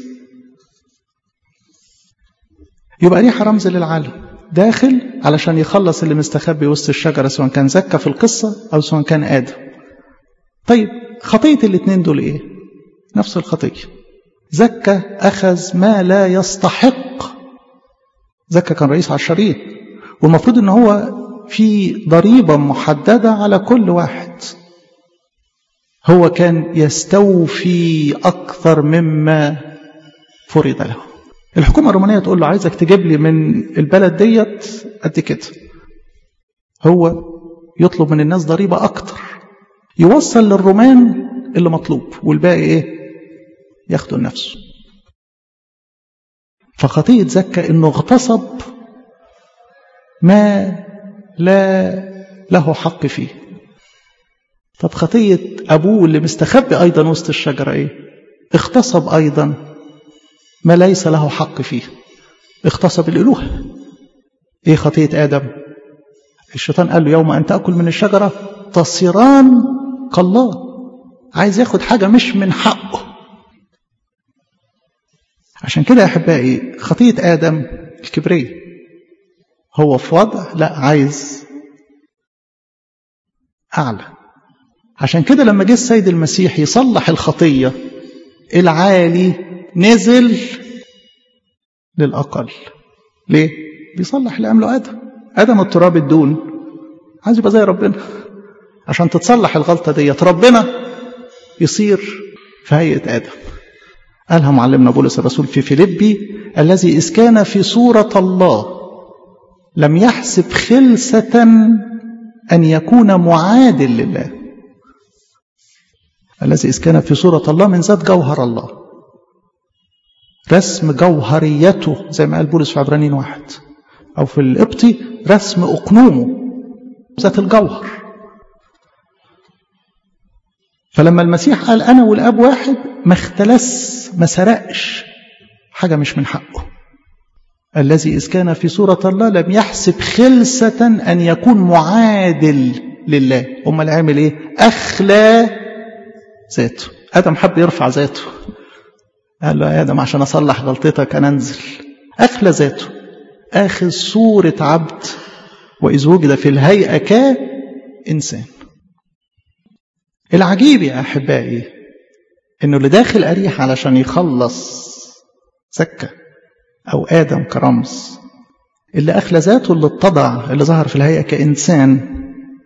يبقى ريحة رمز للعالم داخل علشان يخلص اللي مستخبي وسط الشجرة سواء كان زكا في القصة أو سواء كان آدم طيب خطية الاثنين دول إيه نفس الخطية زكا أخذ ما لا يستحق زكا كان رئيس عشرين والمفروض ان هو في ضريبة محددة على كل واحد هو كان يستوفي أكثر مما فرض له الحكومة الرومانية تقول له عايزك تجيب لي من البلد ديت قد كده هو يطلب من الناس ضريبة أكتر يوصل للرومان اللي مطلوب والباقي إيه ياخده لنفسه فخطية زكا إنه اغتصب ما لا له حق فيه طب خطية أبوه اللي مستخبي أيضا وسط الشجرة إيه اغتصب أيضا ما ليس له حق فيه اغتصب الإلوهة إيه خطية آدم الشيطان قال له يوم أن تأكل من الشجرة تصيران كالله عايز ياخد حاجة مش من حقه عشان كده يا أحبائي خطية آدم الكبرية هو في وضع لا عايز أعلى عشان كده لما جه السيد المسيح يصلح الخطية العالي نزل للأقل ليه؟ بيصلح اللي عمله آدم آدم التراب الدون عايز يبقى زي ربنا عشان تتصلح الغلطة ديت ربنا يصير في هيئة آدم قالها معلمنا بولس الرسول في فيليبي الذي إذ كان في صورة الله لم يحسب خلسة أن يكون معادل لله الذي إذ كان في صورة الله من ذات جوهر الله رسم جوهريته زي ما قال بولس في عبرانيين واحد أو في القبطي رسم أقنومه ذات الجوهر فلما المسيح قال أنا والأب واحد ما اختلس ما سرقش حاجة مش من حقه الذي إذ كان في صورة الله لم يحسب خلسة أن يكون معادل لله أمال عامل إيه أخلى ذاته آدم حب يرفع ذاته قال له يا آدم عشان أصلح غلطتك أنا أنزل أخلى ذاته آخذ صورة عبد وإذ وجد في الهيئة كإنسان العجيب يا أحبائي إنه اللي داخل أريح علشان يخلص سكة أو آدم كرمز اللي أخلى ذاته اللي اتضع اللي ظهر في الهيئة كإنسان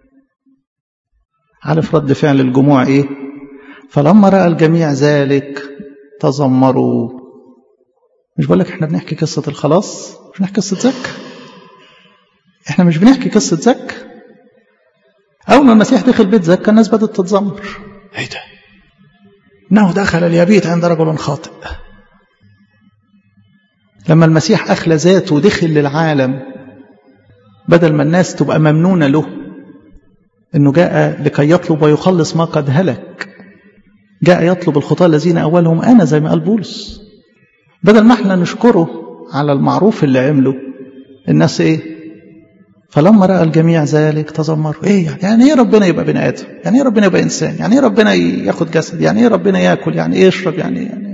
عارف رد فعل الجموع إيه فلما رأى الجميع ذلك تذمروا مش بقول لك احنا بنحكي قصة الخلاص مش بنحكي قصة زك احنا مش بنحكي قصة زك أول ما المسيح دخل بيت زكا الناس بدأت تتذمر ايه ده انه دخل ليبيت عند رجل خاطئ لما المسيح أخلى ذاته ودخل للعالم بدل ما الناس تبقى ممنونة له انه جاء لكي يطلب ويخلص ما قد هلك جاء يطلب الخطاة الذين أولهم أنا زي ما قال بولس بدل ما احنا نشكره على المعروف اللي عمله الناس ايه فلما رأى الجميع ذلك تذمروا ايه يعني يعني ايه ربنا يبقى بني ادم يعني ايه ربنا يبقى انسان يعني ايه ربنا ياخد جسد يعني ايه ربنا ياكل يعني ايه يشرب يعني يعني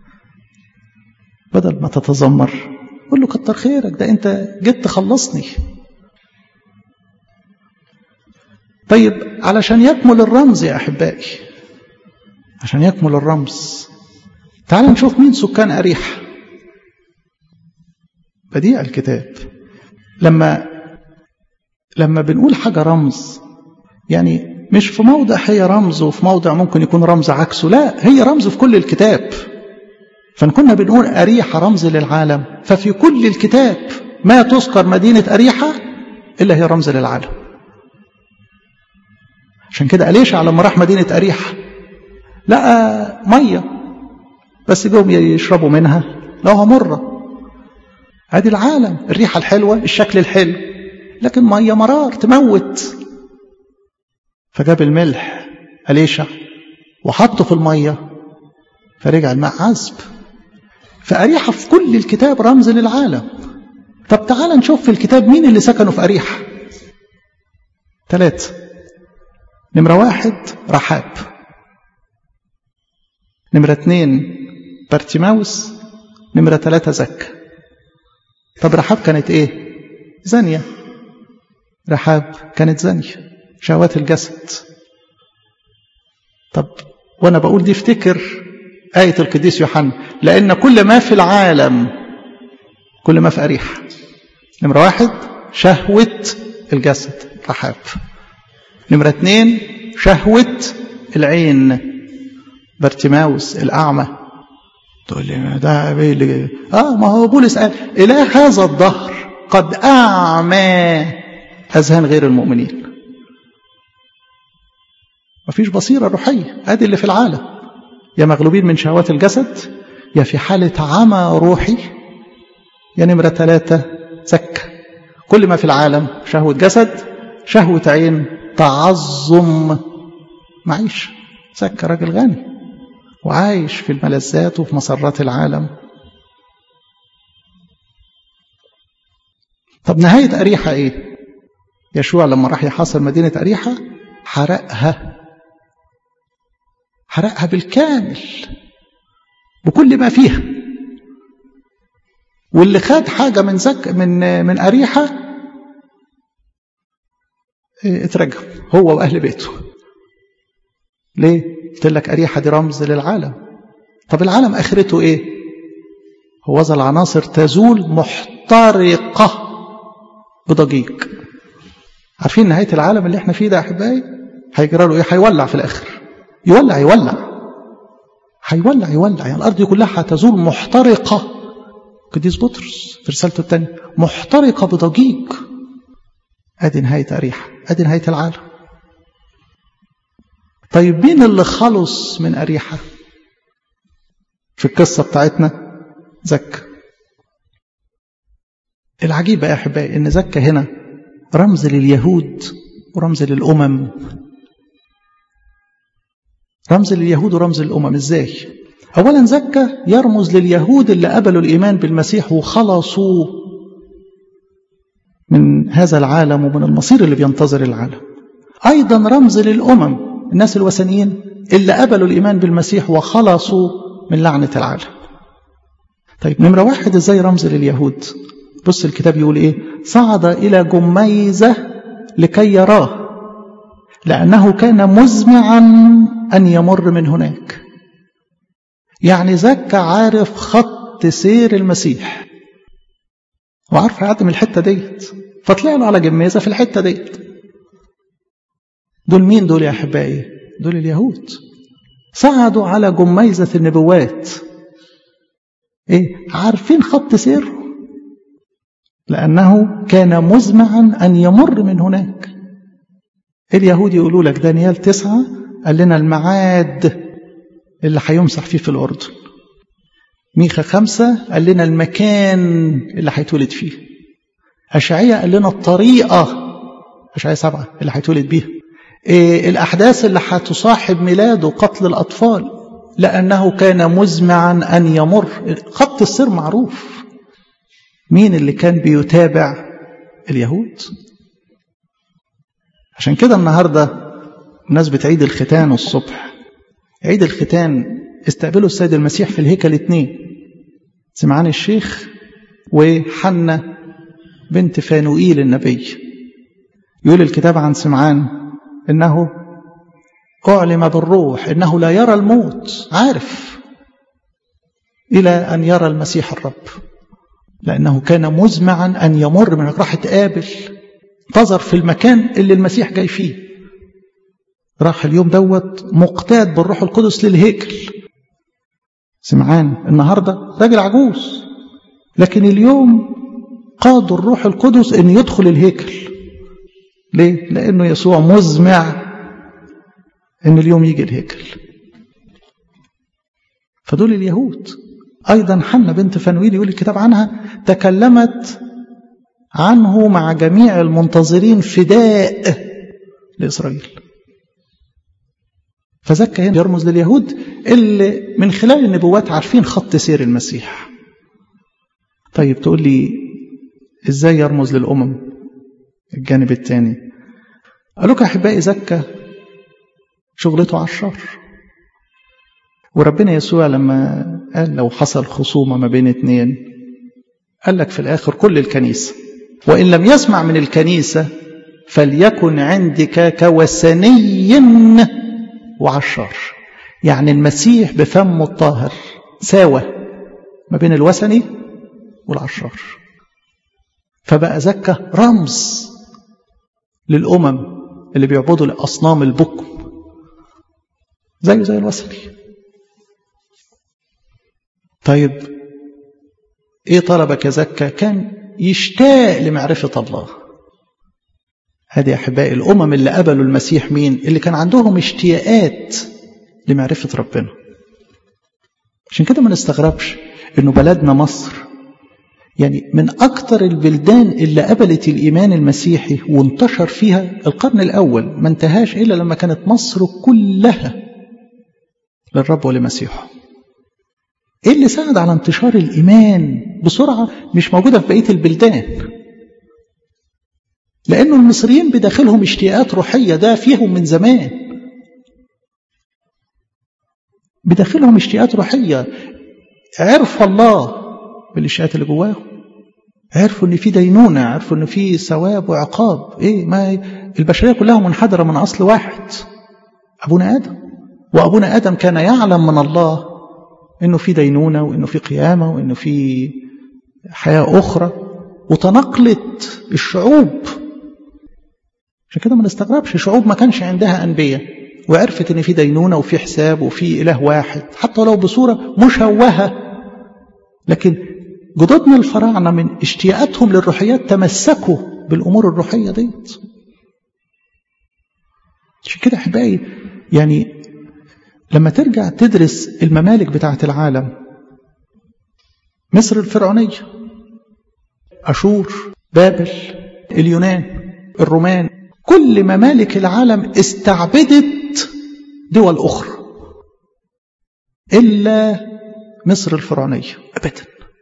بدل ما تتذمر قول له كتر خيرك ده انت جيت تخلصني طيب علشان يكمل الرمز يا احبائي عشان يكمل الرمز تعال نشوف مين سكان أريحة بديع الكتاب لما لما بنقول حاجة رمز يعني مش في موضع هي رمز وفي موضع ممكن يكون رمز عكسه لا هي رمز في كل الكتاب فإن كنا بنقول أريحة رمز للعالم ففي كل الكتاب ما تذكر مدينة أريحة إلا هي رمز للعالم عشان كده أليشع لما راح مدينة أريحة لقى مية بس جوهم يشربوا منها لقوها مرة ادي العالم الريحة الحلوة الشكل الحلو لكن مية مرار تموت فجاب الملح أليشع وحطه في المية فرجع الماء عذب فأريحة في كل الكتاب رمز للعالم طب تعال نشوف في الكتاب مين اللي سكنوا في أريحة ثلاثة نمرة واحد رحاب نمرة اتنين بارتيماوس نمرة ثلاثة زكا طب رحاب كانت ايه زانية رحاب كانت زانية شهوات الجسد طب وانا بقول دي افتكر آية القديس يوحنا لأن كل ما في العالم كل ما في أريحة نمرة واحد شهوة الجسد رحاب نمرة اتنين شهوة العين بارتيماوس الأعمى تقول لي ده اللي اه ما هو بولس قال إله هذا الظهر قد أعمى أذهان غير المؤمنين مفيش بصيرة روحية ادي اللي في العالم يا مغلوبين من شهوات الجسد يا في حالة عمى روحي يا نمرة ثلاثة سك كل ما في العالم شهوة جسد شهوة عين تعظم معيش سك راجل غني وعايش في الملذات وفي مسرات العالم طب نهاية أريحة إيه يشوع لما راح يحاصر مدينة أريحة حرقها حرقها بالكامل بكل ما فيها واللي خد حاجة من زك من من أريحة اترجم هو وأهل بيته ليه؟ قلت لك أريحة دي رمز للعالم طب العالم آخرته إيه؟ هو ذا العناصر تزول محترقة بضجيج عارفين نهاية العالم اللي احنا فيه ده يا أحبائي؟ هيجرى له إيه؟ هيولع في الآخر يولع يولع هيولع يولع يعني الأرض كلها هتزول محترقة قديس بطرس في رسالته الثانية محترقة بضجيج أدي نهاية أريحة أدي نهاية العالم طيب مين اللي خلص من أريحة في القصة بتاعتنا زك العجيب يا أحبائي إن زكى هنا رمز لليهود ورمز للأمم رمز لليهود ورمز للأمم إزاي؟ أولا زكى يرمز لليهود اللي قبلوا الإيمان بالمسيح وخلصوا من هذا العالم ومن المصير اللي بينتظر العالم أيضا رمز للأمم الناس الوثنيين اللي قبلوا الإيمان بالمسيح وخلصوا من لعنة العالم طيب نمرة واحد إزاي رمز لليهود بص الكتاب يقول إيه صعد إلى جميزة لكي يراه لأنه كان مزمعا أن يمر من هناك يعني زكى عارف خط سير المسيح وعارف يعدي من الحتة ديت فطلع له على جميزة في الحتة ديت دول مين دول يا أحبائي دول اليهود صعدوا على جميزة النبوات إيه عارفين خط سيره لأنه كان مزمعا أن يمر من هناك اليهود يقولوا لك دانيال تسعة قال لنا المعاد اللي هيمسح فيه في الأردن ميخا خمسة قال لنا المكان اللي هيتولد فيه أشعية قال لنا الطريقة أشعية سبعة اللي هيتولد بيها إيه الأحداث اللي هتصاحب ميلاده قتل الأطفال لأنه كان مزمعا أن يمر خط السير معروف مين اللي كان بيتابع اليهود عشان كده النهاردة مناسبة عيد الختان الصبح عيد الختان استقبلوا السيد المسيح في الهيكل اتنين سمعان الشيخ وحنة بنت فانوئيل النبي يقول الكتاب عن سمعان انه اعلم بالروح انه لا يرى الموت عارف الى ان يرى المسيح الرب لانه كان مزمعا ان يمر من راح تقابل انتظر في المكان اللي المسيح جاي فيه راح اليوم دوت مقتاد بالروح القدس للهيكل سمعان النهارده راجل عجوز لكن اليوم قاد الروح القدس ان يدخل الهيكل ليه لانه يسوع مزمع ان اليوم يجي الهيكل فدول اليهود ايضا حنا بنت فنويل يقول الكتاب عنها تكلمت عنه مع جميع المنتظرين فداء لاسرائيل فزكى هنا يرمز لليهود اللي من خلال النبوات عارفين خط سير المسيح طيب تقول لي ازاي يرمز للامم الجانب الثاني قالوا احبائي زكى شغلته على الشر وربنا يسوع لما قال لو حصل خصومة ما بين اتنين قال لك في الآخر كل الكنيسة وإن لم يسمع من الكنيسة فليكن عندك كوثني وعشار يعني المسيح بفمه الطاهر ساوى ما بين الوثني والعشار فبقى زكى رمز للأمم اللي بيعبدوا الأصنام البكم زيه زي الوثني طيب ايه طلبك يا زكا كان يشتاق لمعرفة الله هذه أحبائي الأمم اللي قبلوا المسيح مين اللي كان عندهم اشتياقات لمعرفة ربنا عشان كده ما نستغربش انه بلدنا مصر يعني من أكثر البلدان اللي قبلت الإيمان المسيحي وانتشر فيها القرن الأول ما انتهاش إلا لما كانت مصر كلها للرب ولمسيحه ايه اللي ساعد على انتشار الايمان بسرعه مش موجوده في بقيه البلدان لانه المصريين بداخلهم اشتياقات روحيه ده فيهم من زمان بداخلهم اشتياقات روحيه عرفوا الله بالاشتياقات اللي جواهم عرفوا ان في دينونه عرفوا ان في ثواب وعقاب ايه ما البشريه كلها منحدره من اصل واحد ابونا ادم وابونا ادم كان يعلم من الله انه في دينونه وانه في قيامه وانه في حياه اخرى وتنقلت الشعوب عشان كده ما نستغربش شعوب ما كانش عندها انبياء وعرفت ان في دينونه وفي حساب وفي اله واحد حتى لو بصوره مشوهه لكن جدودنا الفراعنه من اشتياقاتهم للروحيات تمسكوا بالامور الروحيه ديت عشان كده احبائي يعني لما ترجع تدرس الممالك بتاعة العالم مصر الفرعونية أشور بابل اليونان الرومان كل ممالك العالم استعبدت دول أخرى إلا مصر الفرعونية أبدا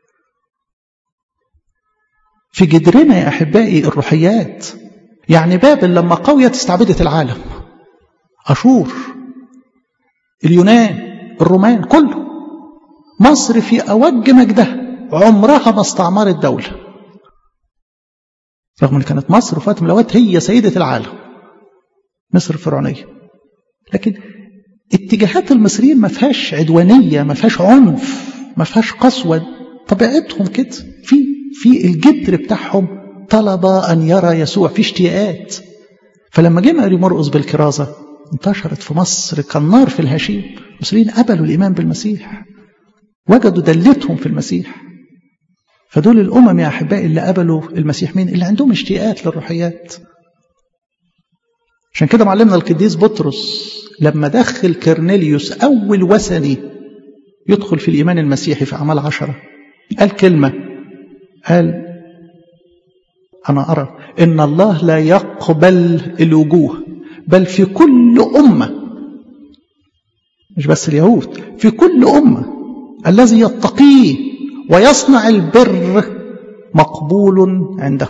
في جدرنا يا أحبائي الروحيات يعني بابل لما قويت استعبدت العالم أشور اليونان الرومان كله مصر في أوج مجدها عمرها ما استعمرت دولة رغم ان كانت مصر في وقت من الاوقات هي سيدة العالم مصر الفرعونية لكن اتجاهات المصريين ما فيهاش عدوانية ما فيهاش عنف ما فيهاش قسوة طبيعتهم كده في في الجدر بتاعهم طلب أن يرى يسوع في اشتياقات فلما جه ماري مرقص بالكرازة انتشرت في مصر كالنار في الهشيم المصريين قبلوا الإيمان بالمسيح وجدوا دلتهم في المسيح فدول الأمم يا أحبائي اللي قبلوا المسيح مين اللي عندهم اشتياقات للروحيات عشان كده معلمنا القديس بطرس لما دخل كرنيليوس أول وثني يدخل في الإيمان المسيحي في أعمال عشرة قال كلمة قال أنا أرى إن الله لا يقبل الوجوه بل في كل أمة مش بس اليهود في كل أمة الذي يتقيه ويصنع البر مقبول عنده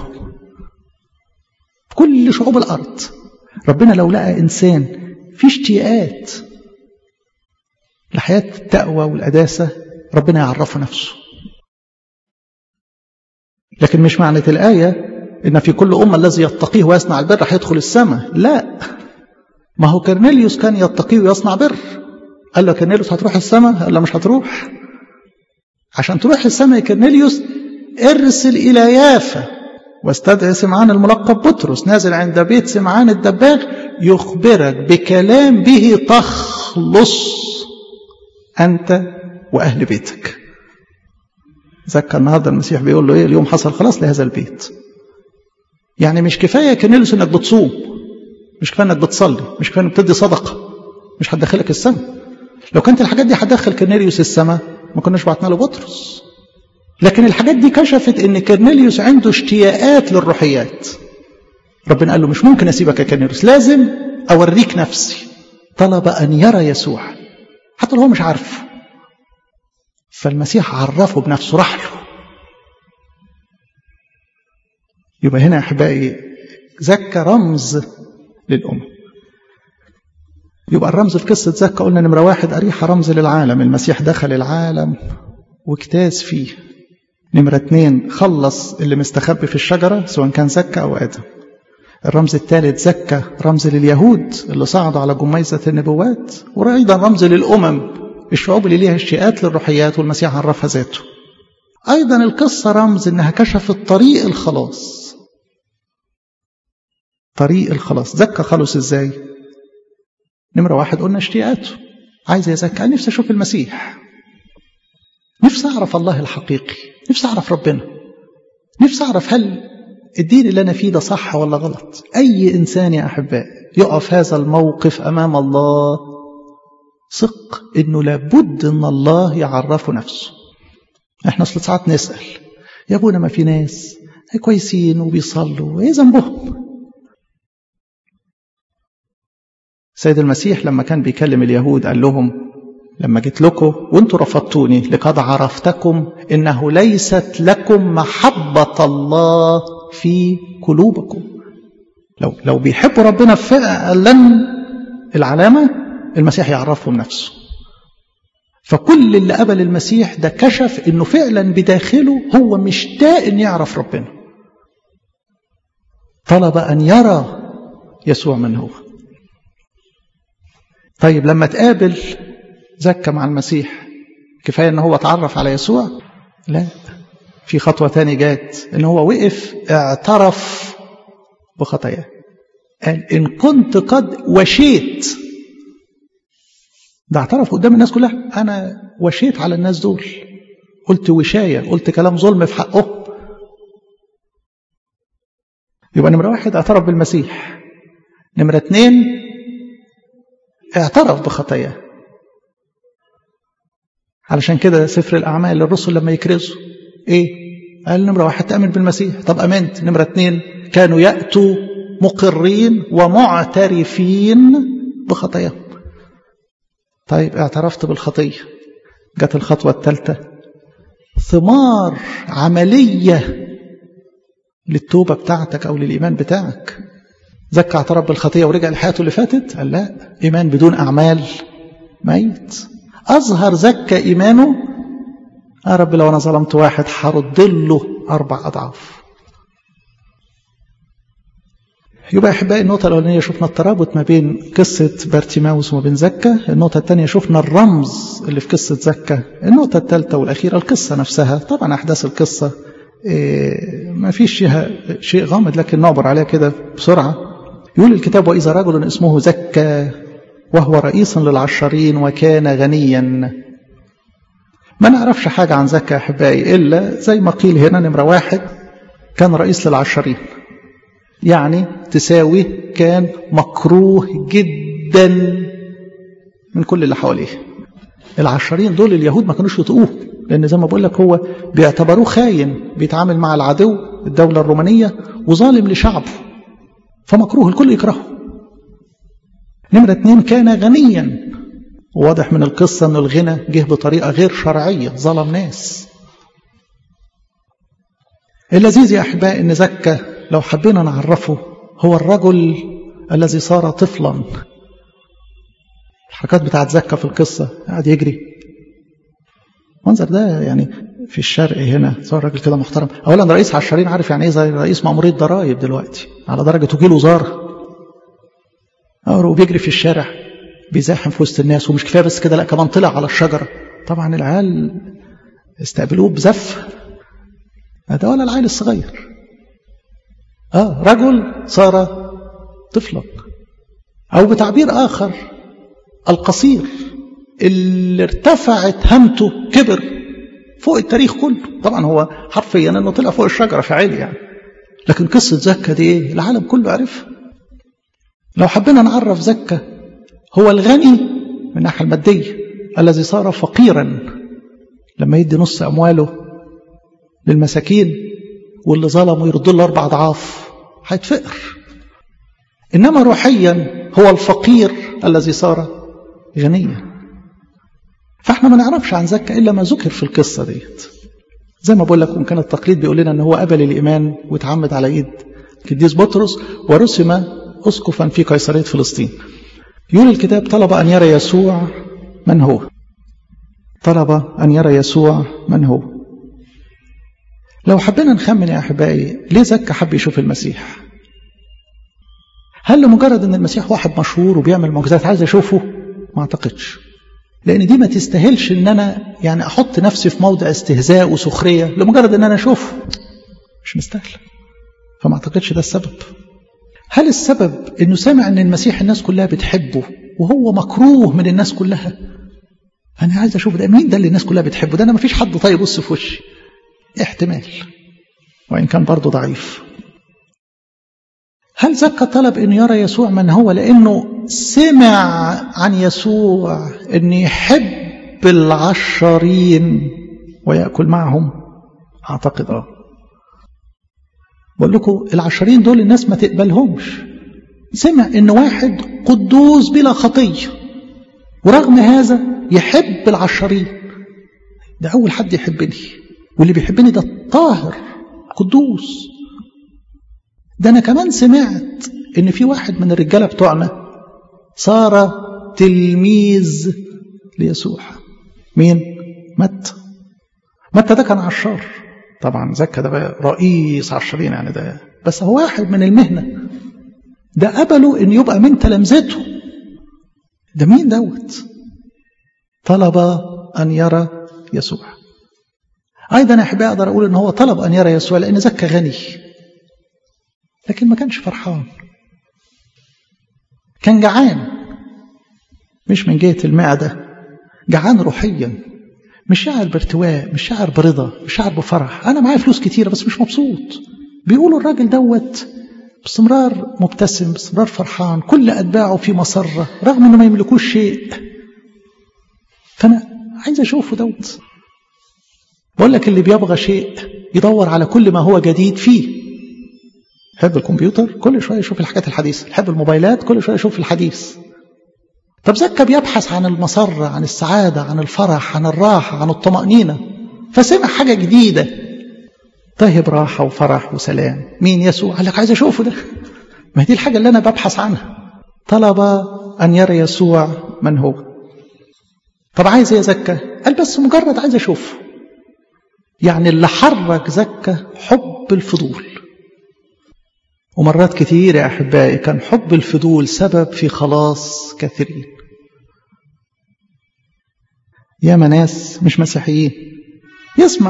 كل شعوب الأرض ربنا لو لقى إنسان في اشتياقات لحياة التقوى والقداسة ربنا يعرفه نفسه لكن مش معنى الآية إن في كل أمة الذي يتقيه ويصنع البر هيدخل السماء لا ما هو كرنيليوس كان يتقيه ويصنع بر قال له كرنيليوس هتروح السماء قال له مش هتروح عشان تروح السماء يا كرنيليوس ارسل إلى يافا واستدعي سمعان الملقب بطرس نازل عند بيت سمعان الدباغ يخبرك بكلام به تخلص أنت وأهل بيتك ذكر النهارده المسيح بيقول له ايه اليوم حصل خلاص لهذا البيت يعني مش كفايه كرنيليوس انك بتصوم مش كفايه انك بتصلي مش كفايه انك بتدي صدقه مش هتدخلك السماء لو كانت الحاجات دي هتدخل كرنيليوس السماء ما كناش بعتنا له بطرس لكن الحاجات دي كشفت ان كرنيليوس عنده اشتياقات للروحيات ربنا قال له مش ممكن اسيبك يا كرنيليوس لازم اوريك نفسي طلب ان يرى يسوع حتى لو هو مش عارفه فالمسيح عرفه بنفسه راح له يبقى هنا يا احبائي زكى رمز للأمم يبقى الرمز في قصة زكا قلنا نمرة واحد أريحة رمز للعالم المسيح دخل العالم واجتاز فيه نمرة اتنين خلص اللي مستخبي في الشجرة سواء كان زكا أو آدم الرمز الثالث زكا رمز لليهود اللي صعدوا على جميزة النبوات وأيضا رمز للأمم الشعوب اللي ليها اشتياقات للروحيات والمسيح عرفها ذاته أيضا القصة رمز إنها كشفت طريق الخلاص طريق الخلاص زكى خلص إزاي نمرة واحد قلنا اشتياقاته عايز يزكى نفسي أشوف المسيح نفسي أعرف الله الحقيقي نفسي أعرف ربنا نفسي أعرف هل الدين اللي أنا فيه ده صح ولا غلط أي إنسان يا أحباء يقف هذا الموقف أمام الله ثق إنه لابد إن الله يعرفه نفسه إحنا أصل ساعات نسأل يا أبونا ما في ناس كويسين وبيصلوا إيه ذنبهم سيد المسيح لما كان بيكلم اليهود قال لهم لما جيت لكم وانتم رفضتوني لقد عرفتكم انه ليست لكم محبه الله في قلوبكم لو لو بيحبوا ربنا فعلا العلامه المسيح يعرفهم نفسه فكل اللي قبل المسيح ده كشف انه فعلا بداخله هو مشتاق ان يعرف ربنا طلب ان يرى يسوع من هو طيب لما تقابل زكى مع المسيح كفاية ان هو اتعرف على يسوع لا في خطوة تاني جات ان هو وقف اعترف بخطاياه قال ان كنت قد وشيت ده اعترف قدام الناس كلها انا وشيت على الناس دول قلت وشاية قلت كلام ظلم في حقه يبقى نمرة واحد اعترف بالمسيح نمرة اتنين اعترف بخطاياه علشان كده سفر الأعمال الرسل لما يكرزوا إيه قال نمرة واحد تأمن بالمسيح طب أمنت نمرة اتنين كانوا يأتوا مقرين ومعترفين بخطاياهم طيب اعترفت بالخطية جت الخطوة الثالثة ثمار عملية للتوبة بتاعتك أو للإيمان بتاعك زكى اعترف بالخطية ورجع لحياته اللي فاتت قال لا إيمان بدون أعمال ميت أظهر زكى إيمانه يا رب لو أنا ظلمت واحد هرد له أربع أضعاف يبقى أحبائي النقطة الأولانية شفنا الترابط ما بين قصة بارتيماوس وما بين زكا النقطة الثانية شفنا الرمز اللي في قصة زكا النقطة الثالثة والأخيرة القصة نفسها طبعا أحداث القصة إيه ما فيش فيها شيء غامض لكن نعبر عليها كده بسرعة يقول الكتاب وإذا رجل اسمه زكا وهو رئيس للعشرين وكان غنيا ما نعرفش حاجة عن زكا أحبائي إلا زي ما قيل هنا نمرة واحد كان رئيس للعشرين يعني تساوي كان مكروه جدا من كل اللي حواليه العشرين دول اليهود ما كانوش يطقوه لأن زي ما بقول لك هو بيعتبروه خاين بيتعامل مع العدو الدولة الرومانية وظالم لشعبه فمكروه الكل يكرهه نمرة اتنين كان غنيا واضح من القصة أن الغنى جه بطريقة غير شرعية ظلم ناس اللذيذ يا أحباء أن زكى لو حبينا نعرفه هو الرجل الذي صار طفلا الحركات بتاعت زكى في القصة قاعد يجري المنظر ده يعني في الشرق هنا صار راجل كده محترم اولا رئيس عشرين عارف يعني ايه زي رئيس مأمورية ضرائب دلوقتي على درجة وكيل وزارة وبيجري في الشارع بيزاحم في وسط الناس ومش كفايه بس كده لا كمان طلع على الشجره طبعا العيال استقبلوه بزف ده ولا العيل الصغير اه رجل صار طفلا او بتعبير اخر القصير اللي ارتفعت همته كبر فوق التاريخ كله طبعا هو حرفيا انه طلع فوق الشجره فعالي يعني لكن قصه زكا دي ايه العالم كله عرفها لو حبينا نعرف زكا هو الغني من الناحيه الماديه الذي صار فقيرا لما يدي نص امواله للمساكين واللي ظلموا يرد له اربع اضعاف هيتفقر انما روحيا هو الفقير الذي صار غنيا فاحنا ما نعرفش عن زكا الا ما ذكر في القصه ديت زي ما بقول لكم كان التقليد بيقول لنا ان هو قبل الايمان واتعمد على ايد القديس بطرس ورسم اسقفا في قيصريه فلسطين يقول الكتاب طلب ان يرى يسوع من هو طلب ان يرى يسوع من هو لو حبينا نخمن يا احبائي ليه زكا حب يشوف المسيح هل لمجرد ان المسيح واحد مشهور وبيعمل معجزات عايز اشوفه ما اعتقدش لان دي ما تستاهلش ان انا يعني احط نفسي في موضع استهزاء وسخريه لمجرد ان انا اشوفه مش مستاهل فما اعتقدش ده السبب هل السبب انه سامع ان المسيح الناس كلها بتحبه وهو مكروه من الناس كلها انا عايز اشوف ده مين ده اللي الناس كلها بتحبه ده انا ما فيش حد طيب يبص في وشي احتمال وان كان برضه ضعيف هل زكى طلب أن يرى يسوع من هو لأنه سمع عن يسوع أن يحب العشرين ويأكل معهم أعتقد آه بقول لكم العشرين دول الناس ما تقبلهمش سمع أن واحد قدوس بلا خطية ورغم هذا يحب العشرين ده أول حد يحبني واللي بيحبني ده الطاهر قدوس ده أنا كمان سمعت إن في واحد من الرجالة بتوعنا صار تلميذ ليسوع مين؟ متى متى ده كان عشار طبعا زكا ده بقى رئيس عشرين يعني ده بس هو واحد من المهنة ده قبله إن يبقى من تلامذته ده مين دوت طلب أن يرى يسوع أيضا يا أحبائي أقدر أقول إن هو طلب أن يرى يسوع لأن زكا غني لكن ما كانش فرحان كان جعان مش من جهة المعدة جعان روحيا مش شاعر بارتواء مش شاعر برضا مش شاعر بفرح أنا معايا فلوس كتيرة بس مش مبسوط بيقولوا الراجل دوت باستمرار مبتسم باستمرار فرحان كل أتباعه في مسرة رغم أنه ما يملكوش شيء فأنا عايز أشوفه دوت بقول لك اللي بيبغى شيء يدور على كل ما هو جديد فيه يحب الكمبيوتر كل شوية يشوف الحاجات الحديثة يحب الموبايلات كل شوية يشوف الحديث طب زكا بيبحث عن المسرة عن السعادة عن الفرح عن الراحة عن الطمأنينة فسمع حاجة جديدة طيب راحة وفرح وسلام مين يسوع قال لك عايز أشوفه ده ما دي الحاجة اللي أنا ببحث عنها طلب أن يرى يسوع من هو طب عايز ايه زكا قال بس مجرد عايز أشوفه يعني اللي حرك زكا حب الفضول ومرات كتير يا أحبائي كان حب الفضول سبب في خلاص كثيرين يا ناس مش مسيحيين يسمع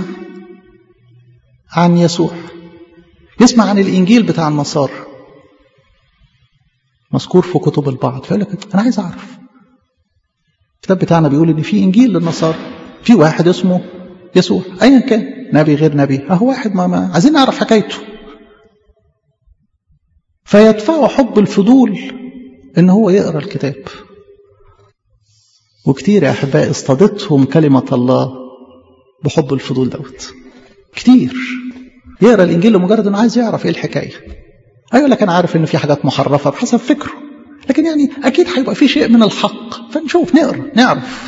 عن يسوع يسمع عن الإنجيل بتاع النصارى مذكور في كتب البعض فيقول لك أنا عايز أعرف الكتاب بتاعنا بيقول إن في إنجيل للنصارى في واحد اسمه يسوع أيا كان نبي غير نبي أهو واحد ما, ما عايزين نعرف حكايته فيدفعه حب الفضول ان هو يقرا الكتاب وكتير يا احبائي اصطادتهم كلمه الله بحب الفضول دوت كتير يقرا الانجيل لمجرد انه عايز يعرف ايه الحكايه ايوه لك انا عارف ان في حاجات محرفه بحسب فكره لكن يعني اكيد هيبقى في شيء من الحق فنشوف نقرا نعرف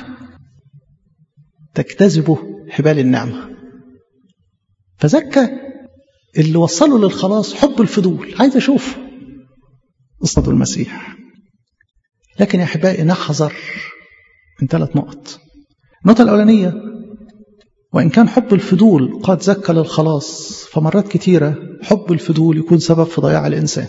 تجتذبه حبال النعمه فزكى اللي وصله للخلاص حب الفضول عايز اشوفه اصطادوا المسيح لكن يا احبائي نحذر من ثلاث نقط النقطة الأولانية وإن كان حب الفضول قد زكى للخلاص فمرات كتيرة حب الفضول يكون سبب في ضياع الإنسان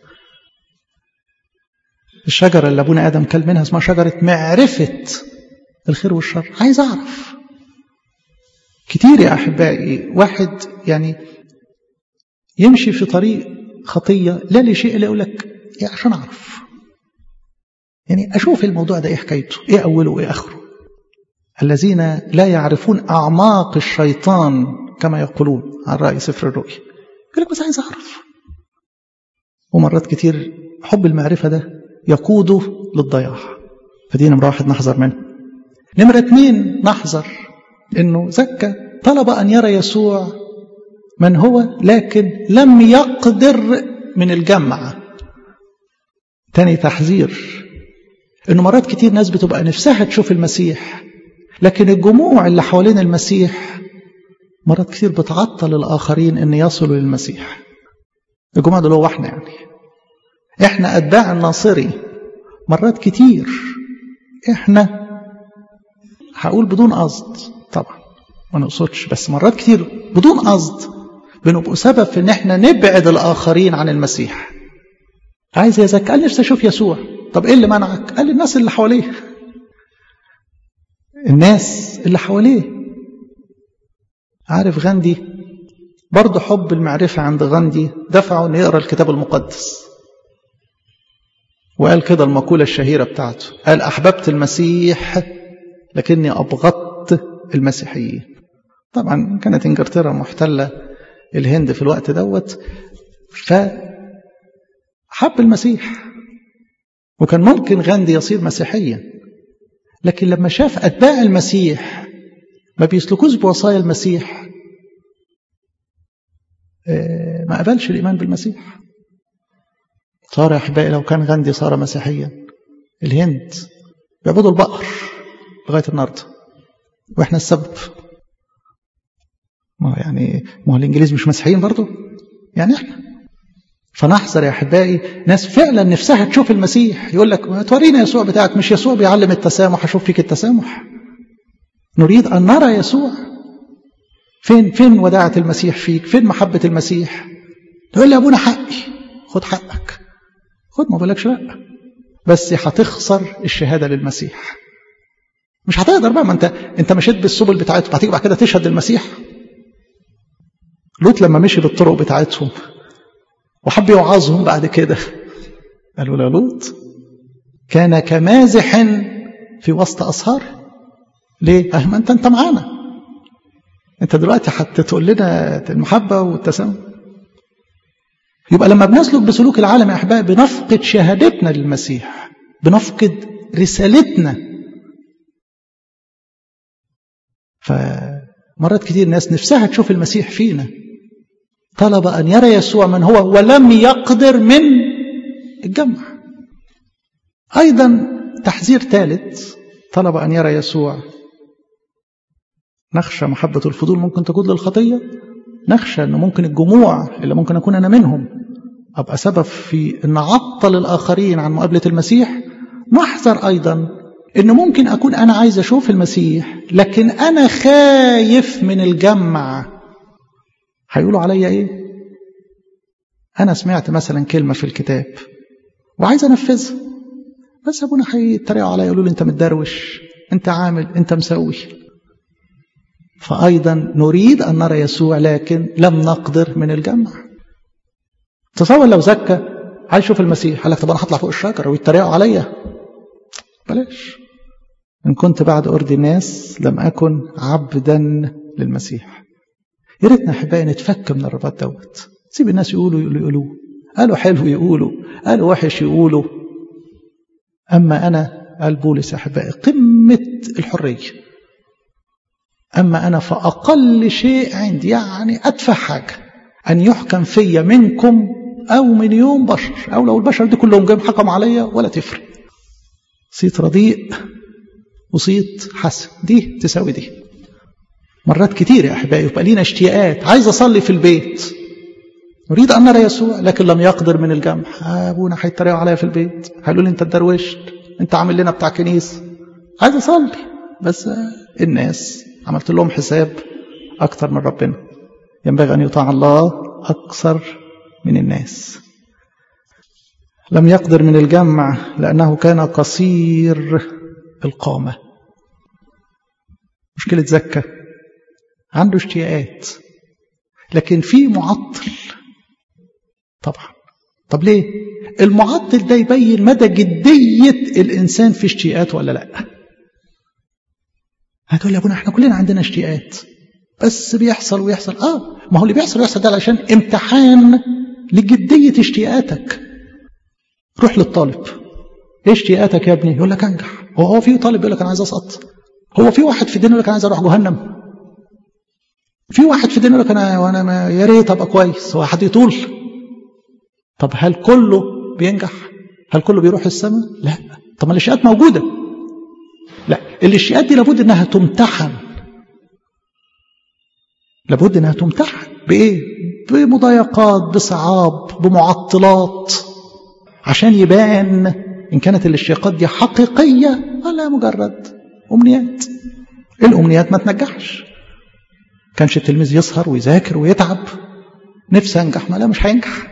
الشجرة اللي أبونا آدم كل منها اسمها شجرة معرفة الخير والشر عايز أعرف كتير يا أحبائي واحد يعني يمشي في طريق خطية لا لشيء اللي يقول لك يعني عشان أعرف يعني أشوف الموضوع ده إيه حكايته إيه أوله وإيه آخره الذين لا يعرفون أعماق الشيطان كما يقولون عن رأي سفر الرؤيا يقول لك بس عايز أعرف ومرات كتير حب المعرفة ده يقوده للضياع فدي نمرة واحد نحذر منه نمرة اتنين نحذر انه زكى طلب ان يرى يسوع من هو لكن لم يقدر من الجمع تاني تحذير انه مرات كتير ناس بتبقى نفسها تشوف المسيح لكن الجموع اللي حوالين المسيح مرات كتير بتعطل الاخرين ان يصلوا للمسيح الجموع دول هو احنا يعني احنا اتباع الناصري مرات كتير احنا هقول بدون قصد طبعا ما نقصدش بس مرات كتير بدون قصد بنبقوا سبب في ان احنا نبعد الاخرين عن المسيح عايز يا زكي قال نفسي اشوف يسوع طب ايه اللي منعك قال الناس اللي حواليه الناس اللي حواليه عارف غاندي برضه حب المعرفة عند غاندي دفعه انه يقرا الكتاب المقدس وقال كده المقولة الشهيرة بتاعته قال أحببت المسيح لكني أبغضت المسيحيين طبعا كانت إنجلترا محتلة الهند في الوقت دوت فحب المسيح وكان ممكن غاندي يصير مسيحيا لكن لما شاف أتباع المسيح ما بيسلكوش بوصايا المسيح ما قبلش الإيمان بالمسيح صار يا أحبائي لو كان غاندي صار مسيحيا الهند بيعبدوا البقر لغاية النهاردة وإحنا السبب ما يعني ما هو الإنجليز مش مسيحيين برضو يعني إحنا فنحذر يا أحبائي ناس فعلا نفسها تشوف المسيح يقول لك ما تورينا يسوع بتاعك مش يسوع بيعلم التسامح أشوف فيك التسامح نريد أن نرى يسوع فين فين وداعة المسيح فيك فين محبة المسيح تقول لي أبونا حقي خد حقك خد ما بقولكش لا بس هتخسر الشهادة للمسيح مش هتقدر بقى ما انت انت مشيت بالسبل بتاعتهم هتيجي بعد كده تشهد للمسيح لوط لما مشي بالطرق بتاعتهم وحب يوعظهم بعد كده قالوا لا لوط كان كمازح في وسط أصهار ليه؟ أه ما أنت أنت معانا أنت دلوقتي هتقول لنا المحبة والتسامح يبقى لما بنسلك بسلوك العالم يا أحبائي بنفقد شهادتنا للمسيح بنفقد رسالتنا مرات كتير ناس نفسها تشوف المسيح فينا طلب أن يرى يسوع من هو ولم يقدر من الجمع أيضا تحذير ثالث طلب أن يرى يسوع نخشى محبة الفضول ممكن تقود للخطية نخشى أنه ممكن الجموع اللي ممكن أكون أنا منهم أبقى سبب في أن أعطل الآخرين عن مقابلة المسيح نحذر أيضا أنه ممكن أكون أنا عايز أشوف المسيح لكن أنا خايف من الجمع هيقولوا عليا إيه أنا سمعت مثلا كلمة في الكتاب وعايز أنفذها بس أبونا هيتريقوا عليا يقولوا لي أنت متدروش أنت عامل أنت مسوي فأيضا نريد أن نرى يسوع لكن لم نقدر من الجمع تصور لو زكى عايز يشوف المسيح قال لك طب انا هطلع فوق الشجره ويتريقوا عليا بلاش ان كنت بعد ارضي الناس لم اكن عبدا للمسيح يا ريتنا احبائي نتفك من الرباط دوت سيب الناس يقولوا يقولوا يقولوا قالوا حلو يقولوا قالوا وحش يقولوا اما انا قال بولس يا احبائي قمه الحريه اما انا فاقل شيء عندي يعني ادفع حاجه ان يحكم في منكم أو من يوم بشر أو لو البشر دي كلهم جم حكموا عليا ولا تفرق صيت رديء وصيت حسن دي تساوي دي مرات كتير يا أحبائي يبقى لينا اشتياقات عايز أصلي في البيت أريد أن أرى يسوع لكن لم يقدر من الجمع أبونا هيتريقوا عليا في البيت هيقولوا لي أنت اتدروشت أنت عامل لنا بتاع كنيسة عايز أصلي بس الناس عملت لهم حساب أكتر من ربنا ينبغي أن يطاع الله أكثر من الناس لم يقدر من الجمع لأنه كان قصير القامة مشكلة زكة عنده اشتياقات لكن في معطل طبعا طب ليه المعطل ده يبين مدى جدية الإنسان في اشتياقاته ولا لا هتقول يا ابونا احنا كلنا عندنا اشتياقات بس بيحصل ويحصل اه ما هو اللي بيحصل ويحصل ده علشان امتحان لجدية اشتياقاتك روح للطالب ايه اشتياقاتك يا ابني يقول لك انجح هو هو في طالب يقول لك انا عايز اسقط هو في واحد في الدنيا يقول لك انا عايز اروح جهنم في واحد في الدنيا يقول لك انا وانا ما يا ريت ابقى كويس هو حد يطول طب هل كله بينجح هل كله بيروح السماء لا طب ما الاشتياقات موجوده لا الاشتياقات دي لابد انها تمتحن لابد انها تمتحن بايه بمضايقات بصعاب بمعطلات عشان يبان ان كانت الاشتياقات دي حقيقيه ولا مجرد امنيات الامنيات ما تنجحش كانش التلميذ يسهر ويذاكر ويتعب نفسي انجح ما لا مش هينجح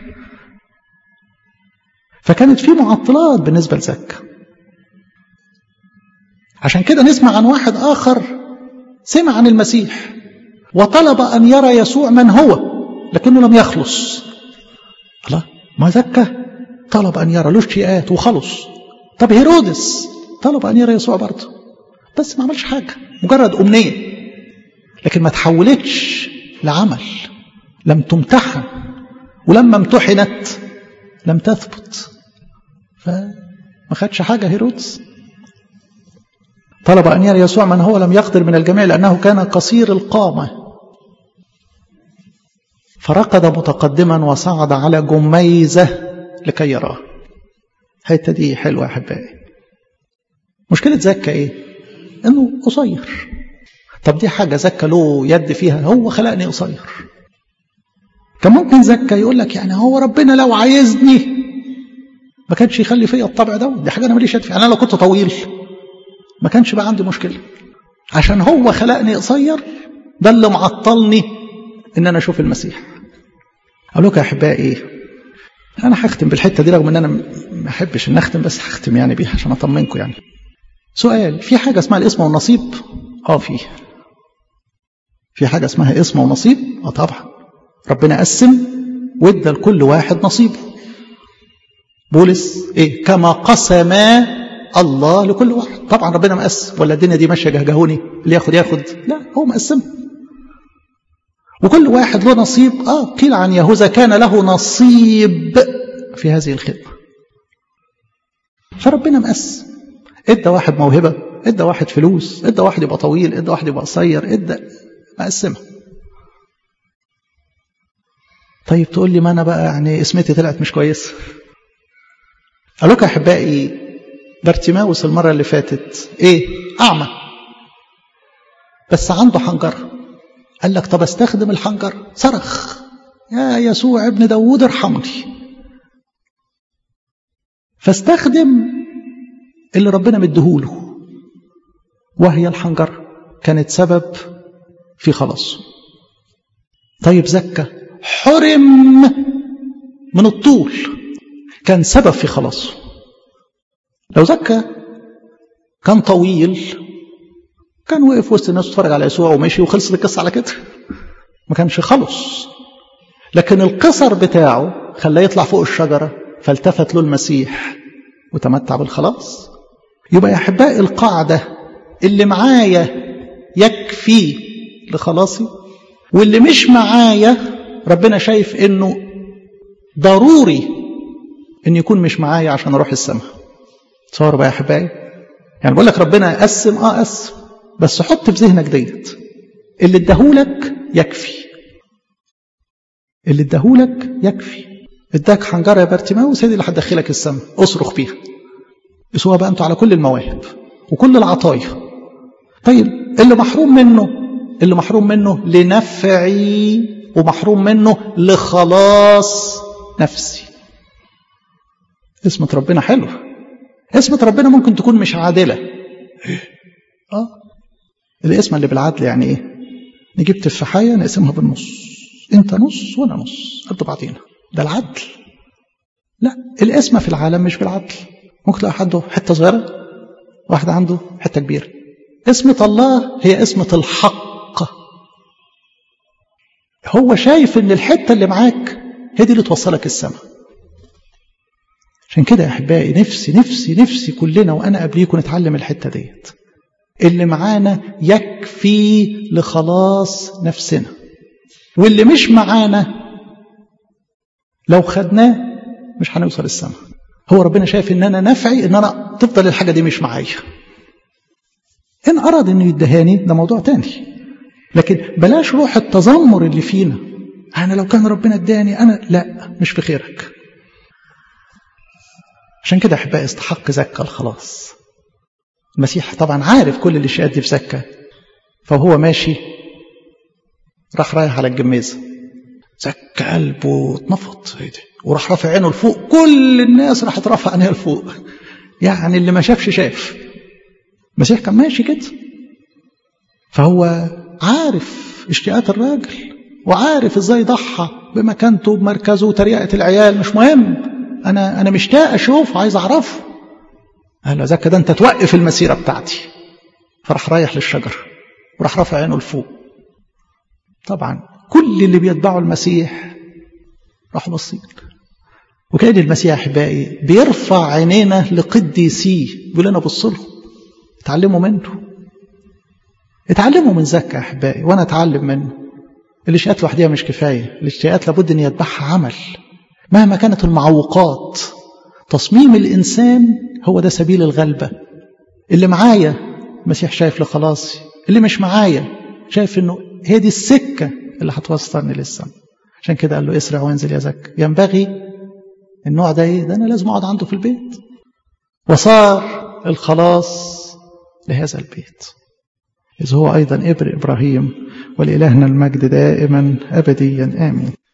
فكانت في معطلات بالنسبه لزكا عشان كده نسمع عن واحد اخر سمع عن المسيح وطلب ان يرى يسوع من هو لكنه لم يخلص الله ما زكى طلب أن يرى له اشتياقات وخلص طب هيرودس طلب أن يرى يسوع برضه بس ما عملش حاجة مجرد أمنية لكن ما تحولتش لعمل لم تمتحن ولما امتحنت لم تثبت فما خدش حاجة هيرودس طلب أن يرى يسوع من هو لم يقدر من الجميع لأنه كان قصير القامة فركض متقدما وصعد على جميزة لكي يراه الحته دي حلوة يا أحبائي مشكلة زكا إيه؟ إنه قصير طب دي حاجة زكا له يد فيها هو خلقني قصير كان ممكن زكا يقول لك يعني هو ربنا لو عايزني ما كانش يخلي فيا الطبع ده دي حاجة أنا ماليش يد فيها أنا لو كنت طويل ما كانش بقى عندي مشكلة عشان هو خلقني قصير ده اللي معطلني ان انا اشوف المسيح اقول لكم يا احبائي انا هختم بالحته دي رغم ان انا ما احبش ان اختم بس هختم يعني بيها عشان اطمنكم يعني سؤال في حاجه اسمها الاسم والنصيب اه في في حاجه اسمها اسم ونصيب اه طبعا ربنا قسم وادى لكل واحد نصيبه بولس ايه كما قسم الله لكل واحد طبعا ربنا مقسم ولا الدنيا دي ماشيه جهجهوني اللي ياخد ياخد لا هو مقسم وكل واحد له نصيب اه قيل عن يهوذا كان له نصيب في هذه الخدمه فربنا مقسم ادى واحد موهبه ادى واحد فلوس ادى واحد يبقى طويل ادى واحد يبقى قصير ادى مقسمة طيب تقول لي ما أنا بقى يعني اسمتي طلعت مش كويسة قال لك أحبائي بارتيماوس المرة اللي فاتت إيه أعمى بس عنده حنجرة قال لك طب استخدم الحنجرة صرخ يا يسوع ابن داوود ارحمني فاستخدم اللي ربنا مديهوله وهي الحنجرة كانت سبب في خلاصه طيب زكى حرم من الطول كان سبب في خلاصه لو زكى كان طويل كان وقف وسط الناس اتفرج على يسوع ومشي وخلصت القصه على كده ما كانش خلص لكن القصر بتاعه خلاه يطلع فوق الشجره فالتفت له المسيح وتمتع بالخلاص يبقى يا احبائي القاعده اللي معايا يكفي لخلاصي واللي مش معايا ربنا شايف انه ضروري ان يكون مش معايا عشان اروح السماء تصوروا بقى يا احبائي يعني بقول لك ربنا قسم اه قسم بس حط في ذهنك ديت اللي اداهولك يكفي اللي اداهولك يكفي اداك حنجره يا بارتيماوس هي دي اللي هتدخلك السماء اصرخ بيها اسوها بقى انتوا على كل المواهب وكل العطايا طيب اللي محروم منه اللي محروم منه لنفعي ومحروم منه لخلاص نفسي اسمة ربنا حلو اسمة ربنا ممكن تكون مش عادلة اه الاسم اللي بالعدل يعني ايه نجيب تفاحية نقسمها بالنص انت نص وانا نص قد بعضينا ده العدل لا الاسم في العالم مش بالعدل ممكن تلاقي حد حته صغيره واحد عنده حته كبيره اسمة الله هي اسمة الحق هو شايف ان الحته اللي معاك هي دي اللي توصلك السماء عشان كده يا احبائي نفسي نفسي نفسي كلنا وانا قبليكم نتعلم الحته ديت اللي معانا يكفي لخلاص نفسنا واللي مش معانا لو خدناه مش هنوصل السماء هو ربنا شايف ان انا نفعي ان انا تفضل الحاجه دي مش معايا ان اراد انه يدهاني ده موضوع تاني لكن بلاش روح التذمر اللي فينا انا لو كان ربنا اداني انا لا مش في خيرك عشان كده احبائي استحق زكى الخلاص المسيح طبعا عارف كل اللي شادي في زكى فهو ماشي راح رايح على الجميزه زكى قلبه اتنفض وراح رافع عينه لفوق كل الناس راحت رافعه عينيها لفوق يعني اللي ما شافش شاف المسيح كان ماشي كده فهو عارف اشتياقات الراجل وعارف ازاي ضحى بمكانته بمركزه وتريقه العيال مش مهم انا انا مشتاق اشوف عايز اعرفه قال له زكى ده انت توقف المسيره بتاعتي فراح رايح للشجر وراح رافع عينه لفوق طبعا كل اللي بيتبعوا المسيح راحوا باصين وكان المسيح احبائي بيرفع عينينا لقديسيه بيقول انا بص لهم اتعلموا منه اتعلموا من زكا احبائي وانا اتعلم منه الاشتياقات لوحدها مش كفايه الاشتياقات لابد ان يتبعها عمل مهما كانت المعوقات تصميم الانسان هو ده سبيل الغلبه اللي معايا المسيح شايف لخلاصي اللي مش معايا شايف انه هي دي السكه اللي هتوصلني للسماء عشان كده قال له اسرع وانزل يا زكا ينبغي النوع ده ايه ده انا لازم اقعد عنده في البيت وصار الخلاص لهذا البيت إذ هو أيضا إبر إبراهيم ولإلهنا المجد دائما أبديا آمين